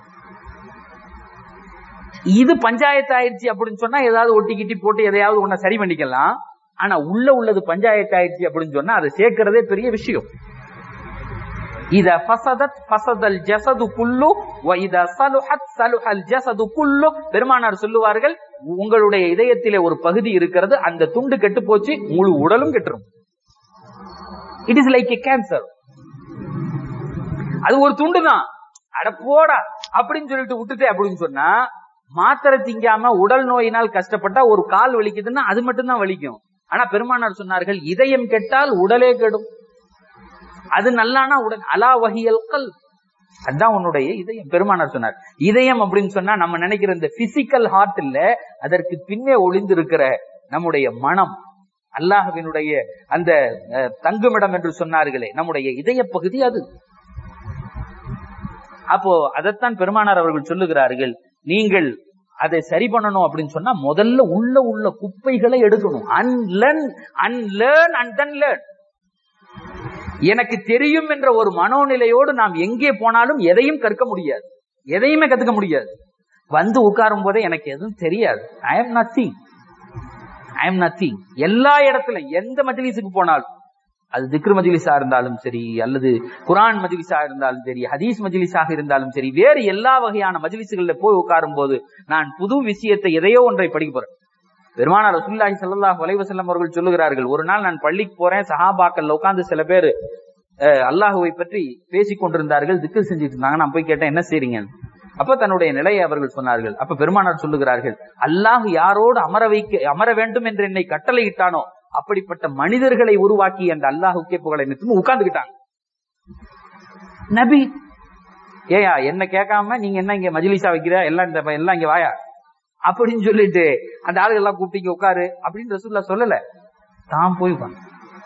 இது பஞ்சாயத்து ஆயிடுச்சு அப்படின்னு சொன்னா ஏதாவது ஒட்டி கிட்டி போட்டு எதையாவது ஒன்ன சரி பண்ணிக்கலாம் ஆனா உள்ள உள்ளது பஞ்சாயத்து ஆயிடுச்சு அப்படின்னு சொன்னா அதை சேர்க்கிறதே பெரிய விஷயம் இத ஃபசதத் ஃபசதல் ஜசது குல்லு வ இத சலுஹத் சலுஹல் ஜசது குல்லு பெருமானார் சொல்லுவார்கள் உங்களுடைய இதயத்திலே ஒரு பகுதி இருக்கிறது அந்த துண்டு கெட்டு போச்சு முழு உடலும் கெட்டுரும் it is like a cancer அது ஒரு துண்டு தான் அட போடா அப்படின்னு சொல்லிட்டு விட்டுட்டே அப்படின்னு சொன்னா மாத்திரை திங்காம உடல் நோயினால் கஷ்டப்பட்டா ஒரு கால் வலிக்குதுன்னா அது மட்டும்தான் வலிக்கும் ஆனா பெருமானார் சொன்னார்கள் இதயம் கெட்டால் உடலே கெடும் அது நல்லானா உடன் அலா வகியல் கல் அதான் உன்னுடைய இதயம் பெருமானார் சொன்னார் இதயம் அப்படின்னு சொன்னா நம்ம நினைக்கிற இந்த பிசிக்கல் ஹார்ட் இல்ல அதற்கு பின்னே ஒளிந்து இருக்கிற நம்முடைய மனம் அல்லாஹ்வினுடைய அந்த அஹ், தங்குமிடம் என்று சொன்னார்களே நம்முடைய இதய பகுதி அது அப்போ அதைத்தான் பெருமானார் அவர்கள் சொல்லுகிறார்கள் நீங்கள் அதை சரி பண்ணணும் அப்படின்னு சொன்னா முதல்ல உள்ள உள்ள குப்பைகளை எடுக்கணும் unlearn unlearn and then learn எனக்கு தெரியும் என்ற ஒரு மனோநிலையோடு நாம் எங்கே போனாலும் எதையும் கற்க முடியாது எதையுமே கத்துக்க முடியாது வந்து உட்காரும் போதே எனக்கு எதுவும் தெரியாது I am nothing I am nothing எல்லா இடத்துலயும் எந்த மஜ்லிஸுக்கு போனாலும் அது திக்ரு மஜ்லிஸா இருந்தாலும் சரி அல்லது குரான் மஜ்லிஸா இருந்தாலும் சரி ஹதீஸ் மஜ்லிஸாக இருந்தாலும் சரி வேறு எல்லா வகையான மஜ்லிஸுகள்ல போய் உட்காரும் போது நான் புது விஷயத்தை எதையோ ஒன்றை படிக்க போறேன் பெருமானார் ரசூலுல்லாஹி ஸல்லல்லாஹு அலைஹி வஸல்லம் அவர்கள் சொல்லுகிறார்கள் ஒரு நாள் நான் பள்ளிக்கு போறேன் சஹாபாக்கள் உட்கார்ந்து சில பேர் அல்லாஹுவை பற்றி பேசிக் கொண்டிருந்தார்கள் திக்கு செஞ்சுட்டு இருந்தாங்க நான் போய் கேட்டேன் என்ன செய்றீங்க அப்ப தன்னுடைய நிலையை அவர்கள் சொன்னார்கள் அப்ப பெருமானார் சொல்லுகிறார்கள் அல்லாஹ் யாரோடு அமர வைக்க அமர வேண்டும் என்று என்னை கட்டளையிட்டானோ அப்படிப்பட்ட மனிதர்களை உருவாக்கி அந்த அல்லாஹுக்கே புகழை நிறுத்தும் உட்கார்ந்துக்கிட்டாங்க நபி ஏயா என்ன கேட்காம நீங்க என்ன இங்க மஜ்லிஸா வைக்கிற எல்லாம் இந்த எல்லாம் இங்க வாயா அப்படின்னு சொல்லிட்டு அந்த ஆளுகள் எல்லாம் கூப்பிட்டு இங்க உட்காரு அப்படின்னு ரசூல்லா சொல்லல தான் போய் உட்கார்ந்து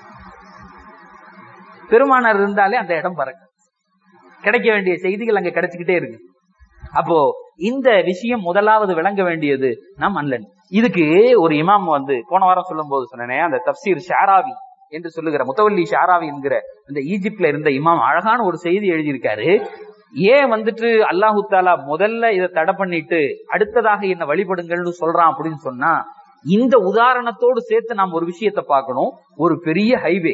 பெருமானார் இருந்தாலே அந்த இடம் பறக்க கிடைக்க வேண்டிய செய்திகள் அங்க கிடைச்சுக்கிட்டே இருக்கு அப்போ இந்த விஷயம் முதலாவது விளங்க வேண்டியது நம் அல்லன் இதுக்கு ஒரு இமாம் வந்து போன வாரம் சொல்லும் போது சொன்னேனே அந்த தப்சீர் ஷாராவி என்று சொல்லுகிற முத்தவல்லி ஷாராவி என்கிற இந்த ஈஜிப்ட்ல இருந்த இமாம் அழகான ஒரு செய்தி எழுதியிருக்காரு ஏன் வந்துட்டு அல்லாஹு தாலா முதல்ல இதை தடை பண்ணிட்டு அடுத்ததாக என்ன வழிபடுங்கள்னு சொல்றான் அப்படின்னு சொன்னா இந்த உதாரணத்தோடு சேர்த்து நாம் ஒரு விஷயத்தை பார்க்கணும் ஒரு பெரிய ஹைவே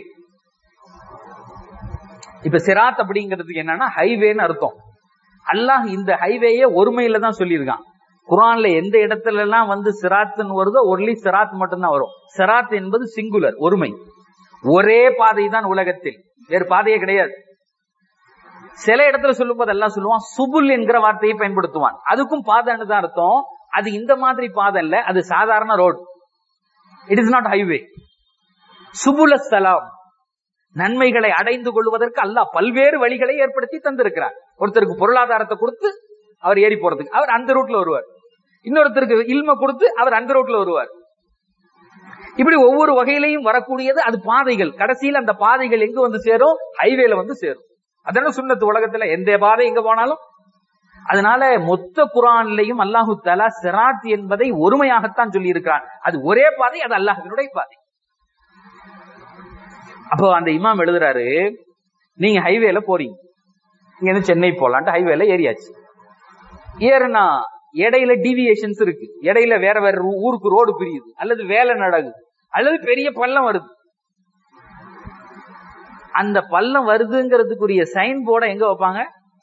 இப்ப சிராத் அப்படிங்கிறதுக்கு என்னன்னா ஹைவேன்னு அர்த்தம் அல்லாஹ் இந்த ஹைவேய ஒருமையில தான் சொல்லியிருக்கான் குரான்ல எந்த இடத்துல எல்லாம் வந்து சிராத்துன்னு வருதோ ஒன்லி சிராத் மட்டும்தான் வரும் சிராத் என்பது சிங்குலர் ஒருமை ஒரே பாதை தான் உலகத்தில் வேறு பாதையே கிடையாது சில இடத்துல சொல்லும் போது எல்லாம் சொல்லுவான் சுபுல் என்கிற வார்த்தையை பயன்படுத்துவான் அதுக்கும் பாதைன்னு தான் அர்த்தம் அது இந்த மாதிரி பாதை இல்ல அது சாதாரண road it is not highway சுபுல சலாம் நன்மைகளை அடைந்து கொள்வதற்கு அல்லாஹ் பல்வேறு வழிகளை ஏற்படுத்தி தந்திருக்கிறார் ஒருத்தருக்கு பொருளாதாரத்தை கொடுத்து அவர் ஏறி போறதுக்கு அவர் அந்த ரூட்ல வருவார் இன்னொருத்தருக்கு இல்ம கொடுத்து அவர் அந்த ரூட்ல வருவார் இப்படி ஒவ்வொரு வகையிலையும் வரக்கூடியது அது பாதைகள் கடைசியில் அந்த பாதைகள் எங்க வந்து சேரும் ஹைவேல வந்து சேரும் அதான சுண்ணத்து உலகத்துல எந்த பாதை எங்க போனாலும் அதனால மொத்த குரான்லையும் அல்லாஹு தலா சிராத் என்பதை ஒருமையாகத்தான் சொல்லி இருக்கிறான் அது ஒரே பாதை அது அல்லாஹினுடைய பாதை அப்போ அந்த இமாம் எழுதுறாரு நீங்க ஹைவேல போறீங்க இங்க இருந்து சென்னை போலான்ட்டு ஹைவேல ஏறியாச்சு ஏறுனா இடையில டிவியேஷன்ஸ் இருக்கு இடையில வேற வேற ஊ- ஊருக்கு ரோடு பிரியுது அல்லது வேலை நடக்குது அல்லது பெரிய பள்ளம் வருது அந்த பள்ளம் வருதுங்கிறதுக்குரிய சைன் போர்டை எங்க வைப்பாங்க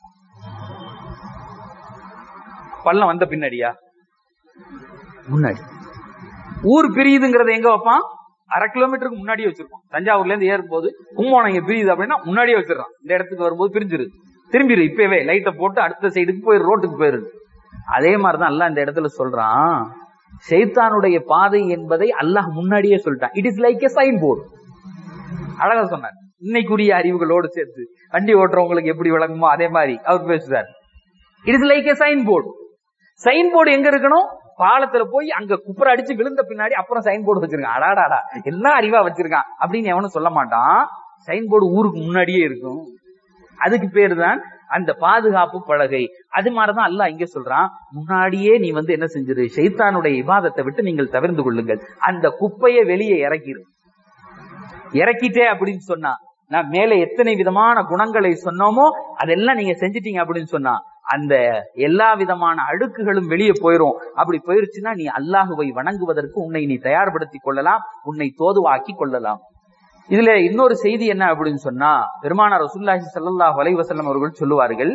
பள்ளம் வந்த பின்னாடியா முன்னாடி ஊர் பிரியுதுங்கிறத எங்க வைப்பான் அரை கிலோமீட்டருக்கு முன்னாடியே வச்சிருப்பான் தஞ்சாவூர்ல இருந்து ஏறும் போது கும்போணம் இங்க பிரியுது அப்படின்னா முன்னாடியே வச்சிடறான் இந்த இடத்துக்கு வரும்போது பிரிஞ்சிருது திரும்பிடு இப்பவே லைட்டை போட்டு அடுத்த சைடுக்கு போயிரு ரோட்டுக்கு போயிருது அதே மாதிரிதான் அல்லாஹ் இந்த இடத்துல சொல்றான் ஷைத்தானுடைய பாதை என்பதை அல்லாஹ் முன்னாடியே சொல்லிட்டான் it is like a signboard அழகா சொன்னார் இன்னைக்குரிய அறிவுகளோடு சேர்த்து வண்டி ஓட்டுறவங்களுக்கு எப்படி விளங்குமோ அதே மாதிரி அவர் பேசுறார் it is like a signboard signboard எங்க இருக்கணும் பாலத்துல போய் அங்க குப்புற அடிச்சு விழுந்த பின்னாடி அப்புறம் சைன் போர்டு வச்சிருக்கான் அடாடாடா எல்லாம் அறிவா வச்சிருக்கான் அப்படின்னு எவனும் சொல்ல மாட்டான் சைன் போர்டு ஊருக்கு முன்னாடியே இருக்கும் அதுக்கு பேரு தான் அந்த பாதுகாப்பு பலகை அது மாதிரிதான் அல்லாஹ் இங்க சொல்றான் முன்னாடியே நீ வந்து என்ன செஞ்சிரு ஷைத்தானுடைய இபாதத்தை விட்டு நீங்கள் தவிர்ந்து கொள்ளுங்கள் அந்த குப்பையை வெளியே இறக்கிரு இறக்கிட்டே அப்படின்னு சொன்னா நான் மேலே எத்தனை விதமான குணங்களை சொன்னோமோ அதெல்லாம் நீங்க செஞ்சிட்டீங்க அப்படின்னு சொன்னா அந்த எல்லா விதமான அழுக்குகளும் வெளியே போயிரும் அப்படி போயிருச்சுன்னா நீ அல்லாஹுவை வணங்குவதற்கு உன்னை நீ தயார்படுத்திக் கொள்ளலாம் உன்னை தோதுவாக்கி கொள்ளலாம் இதுல இன்னொரு செய்தி என்ன அப்படின்னு சொன்னா பெருமானார் ரசூலுல்லாஹி ஸல்லல்லாஹு அலைஹி வஸல்லம் அவர்கள் சொல்லுவார்கள்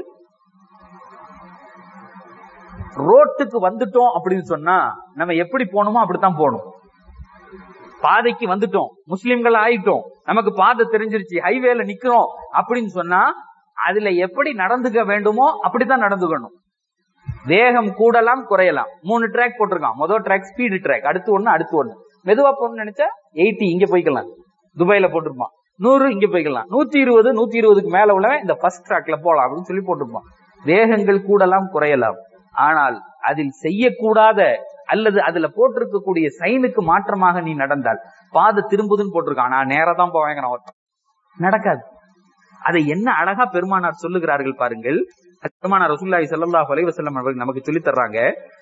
ரோட்டுக்கு வந்துட்டோம் அப்படின்னு சொன்னா நம்ம எப்படி போகணுமோ அப்படித்தான் போகணும் பாதைக்கு வந்துட்டோம் முஸ்லிம்கள் ஆயிட்டோம் நமக்கு பாதை தெரிஞ்சிருச்சு ஹைவேல நிக்கிறோம் அப்படின்னு சொன்னா அதுல எப்படி நடந்துக்க வேண்டுமோ அப்படித்தான் நடந்துக்கணும் வேகம் கூடலாம் குறையலாம் மூணு ட்ராக் போட்டிருக்கான் முதல் ட்ராக் ஸ்பீடு ட்ராக் அடுத்து ஒண்ணு அடுத்து ஒண்ணு மெதுவா போகணும்னு நினைச்சா எயிட்டி இங்க போய்க்கலாம் துபாயில போட்டிருப்பான் நூறு இங்க போய்க்கலாம் நூத்தி இருபது நூத்தி இருபதுக்கு மேல உள்ளவன் இந்த ஃபர்ஸ்ட் ட்ராக்ல போலாம் அப்படின்னு சொல்லி போட்டுப்பான் வேகங்கள் கூடலாம் குறையலாம் ஆனால் அதில் செய்யக்கூடாத அல்லது அதுல போட்டிருக்கக்கூடிய சைனுக்கு மாற்றமாக நீ நடந்தால் பாதை திரும்புதுன்னு போட்டிருக்கான் நான் நேரா தான் போவேங்க நான் ஓட்டம் நடக்காது அதை என்ன அழகா பெருமானார் சொல்லுகிறார்கள் பாருங்கள் பெருமானார் ரசூல்லாய் ஸல்லல்லாஹு அலைஹி வஸல்லம் அவர்கள் நமக்கு சொல்லி தர்றாங்க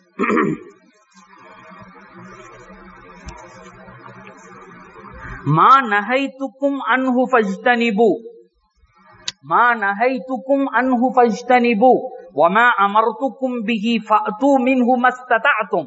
மா நஹைத்துக்கும் அன்ஹு ஃபஜ்தனிபு மா நஹைத்துக்கும் அன்ஹு ஃபஜ்தனிபு وما أمرتكم به فأتوا منه ما استطعتم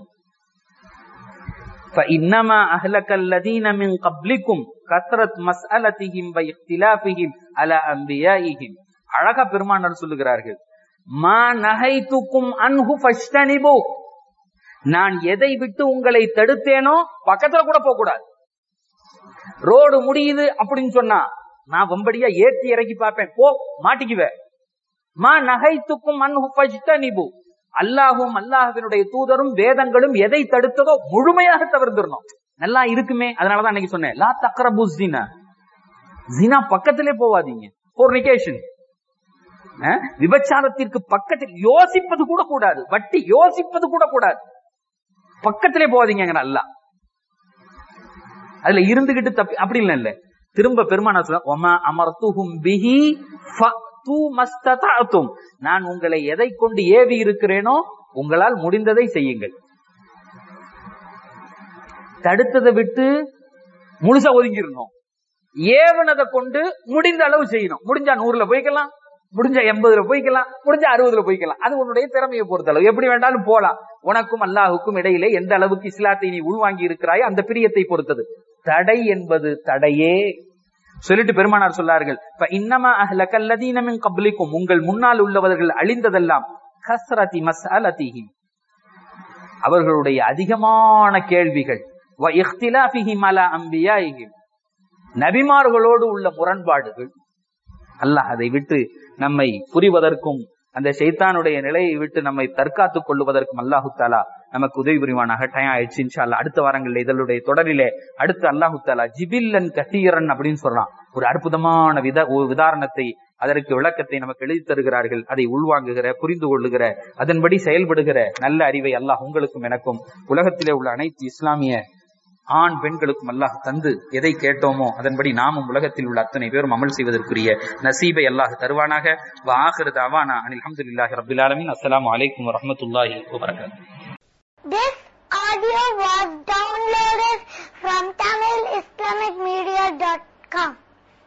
فإنما أهلك الذين من قبلكم كثرة مسألتهم واختلافهم على أنبيائهم அழகா பெருமானார் சொல்லுகிறார்கள் மா நகைத்துக்கும் அன்ஹு ஃபஷ்டனிபு நான் எதை விட்டு உங்களை தடுத்தேனோ பக்கத்துல கூட போக கூடாது ரோடு முடியுது அப்படின்னு சொன்னா நான் வம்படியா ஏற்றி இறக்கி பார்ப்பேன் போ மாட்டிக்குவேன் மா நகைத்துக்கும் அன்ஹு ஃபஷ்டனிபு அல்லாஹும் அல்லாஹுவினுடைய தூதரும் வேதங்களும் எதை தடுத்ததோ முழுமையாக தவிர்த்திடணும் நல்லா இருக்குமே அதனாலதான் அன்னைக்கு சொன்னேன் லா தக்ரபு ஜினா ஜினா பக்கத்திலே போவாதீங்க ஃபோர்னிகேஷன் விபச்சாரத்திற்கு பக்கத்தில் யோசிப்பது கூட கூடாது வட்டி யோசிப்பது கூட கூடாது பக்கத்திலே போவாதீங்க அல்லா அதுல இருந்துகிட்டு தப்பி அப்படி இல்ல இல்ல திரும்ப பெருமானா சொல்ல ஒமா அமர்த்துஹும் பிஹி ஃபஅத்து மஸ்ததஅதும் நான் உங்களை எதை கொண்டு ஏவி இருக்கிறேனோ உங்களால் முடிந்ததை செய்யுங்கள் தடுத்ததை விட்டு முழுசா ஒதுங்கிடணும் ஏவனதை கொண்டு முடிந்த அளவு செய்யணும் முடிஞ்சா நூறுல போய்க்கலாம் முடிஞ்சா எண்பதுல போய்க்கலாம் முடிஞ்சா அறுபதுல போய்க்கலாம் அது உன்னுடைய திறமையை பொறுத்த அளவு எப்படி வேண்டாலும் போலாம் உனக்கும் அல்லாஹுக்கும் இடையிலே எந்த அளவுக்கு இஸ்லாத்தை நீ உள்வாங்கி இருக்கிறாயோ அந்த பிரியத்தை பொறுத்தது தடை என்பது தடையே சொல்லிட்டு பெருமானார் சொல்லார்கள் இன்னமா அஹ்லகல்லதீனமின் கப்லிக்கும் உங்கள் முன்னால் உள்ளவர்கள் அழிந்ததெல்லாம் கஸ்ரதி மஸ்அலதிஹிம் அவர்களுடைய அதிகமான கேள்விகள் வ இഖ்திலாஃபிஹிம் அலா அன்பியாயிஹிம் நபிமார்களோடு உள்ள முரண்பாடுகள் அல்லாஹ் அதை விட்டு நம்மை புரிவதற்கும் அந்த ஷைத்தானுடைய நிலையை விட்டு நம்மை தற்காத்துக் கொள்வதற்கும் அல்லாஹு தாலா நமக்கு உதவி புரிவானாக டயம் ஆயிடுச்சு இன்ஷா அல்லா அடுத்த வாரங்களில் இதனுடைய தொடரிலே அடுத்து அல்லாஹு தாலா ஜிபில்லன் கசீரன் அப்படின்னு சொல்றான் ஒரு அற்புதமான வித ஒரு உதாரணத்தை அதற்கு விளக்கத்தை நமக்கு எழுதி தருகிறார்கள் அதை உள்வாங்குகிற புரிந்து கொள்ளுகிற அதன்படி செயல்படுகிற நல்ல அறிவை அல்லாஹ் உங்களுக்கும் எனக்கும் உலகத்திலே உள்ள அனைத்து இஸ்லாமிய ஆண் பெண்களுக்கும் அல்லாஹ் தந்து எதை கேட்டோமோ அதன்படி நாமும் உலகத்தில் உள்ள அத்தனை பேரும் அமல் செய்வதற்குரிய நசீபை அல்லாஹ் தருவானாக வாஹிரு அவானா அனில் அஹமதுல்லாஹி ரபில் ஆலமின் அஸ்ஸலாமு அலைக்கும் வரஹமத்துல்லாஹி வபரகாத்துஹு This audio was downloaded from TamilIslamicMedia.com.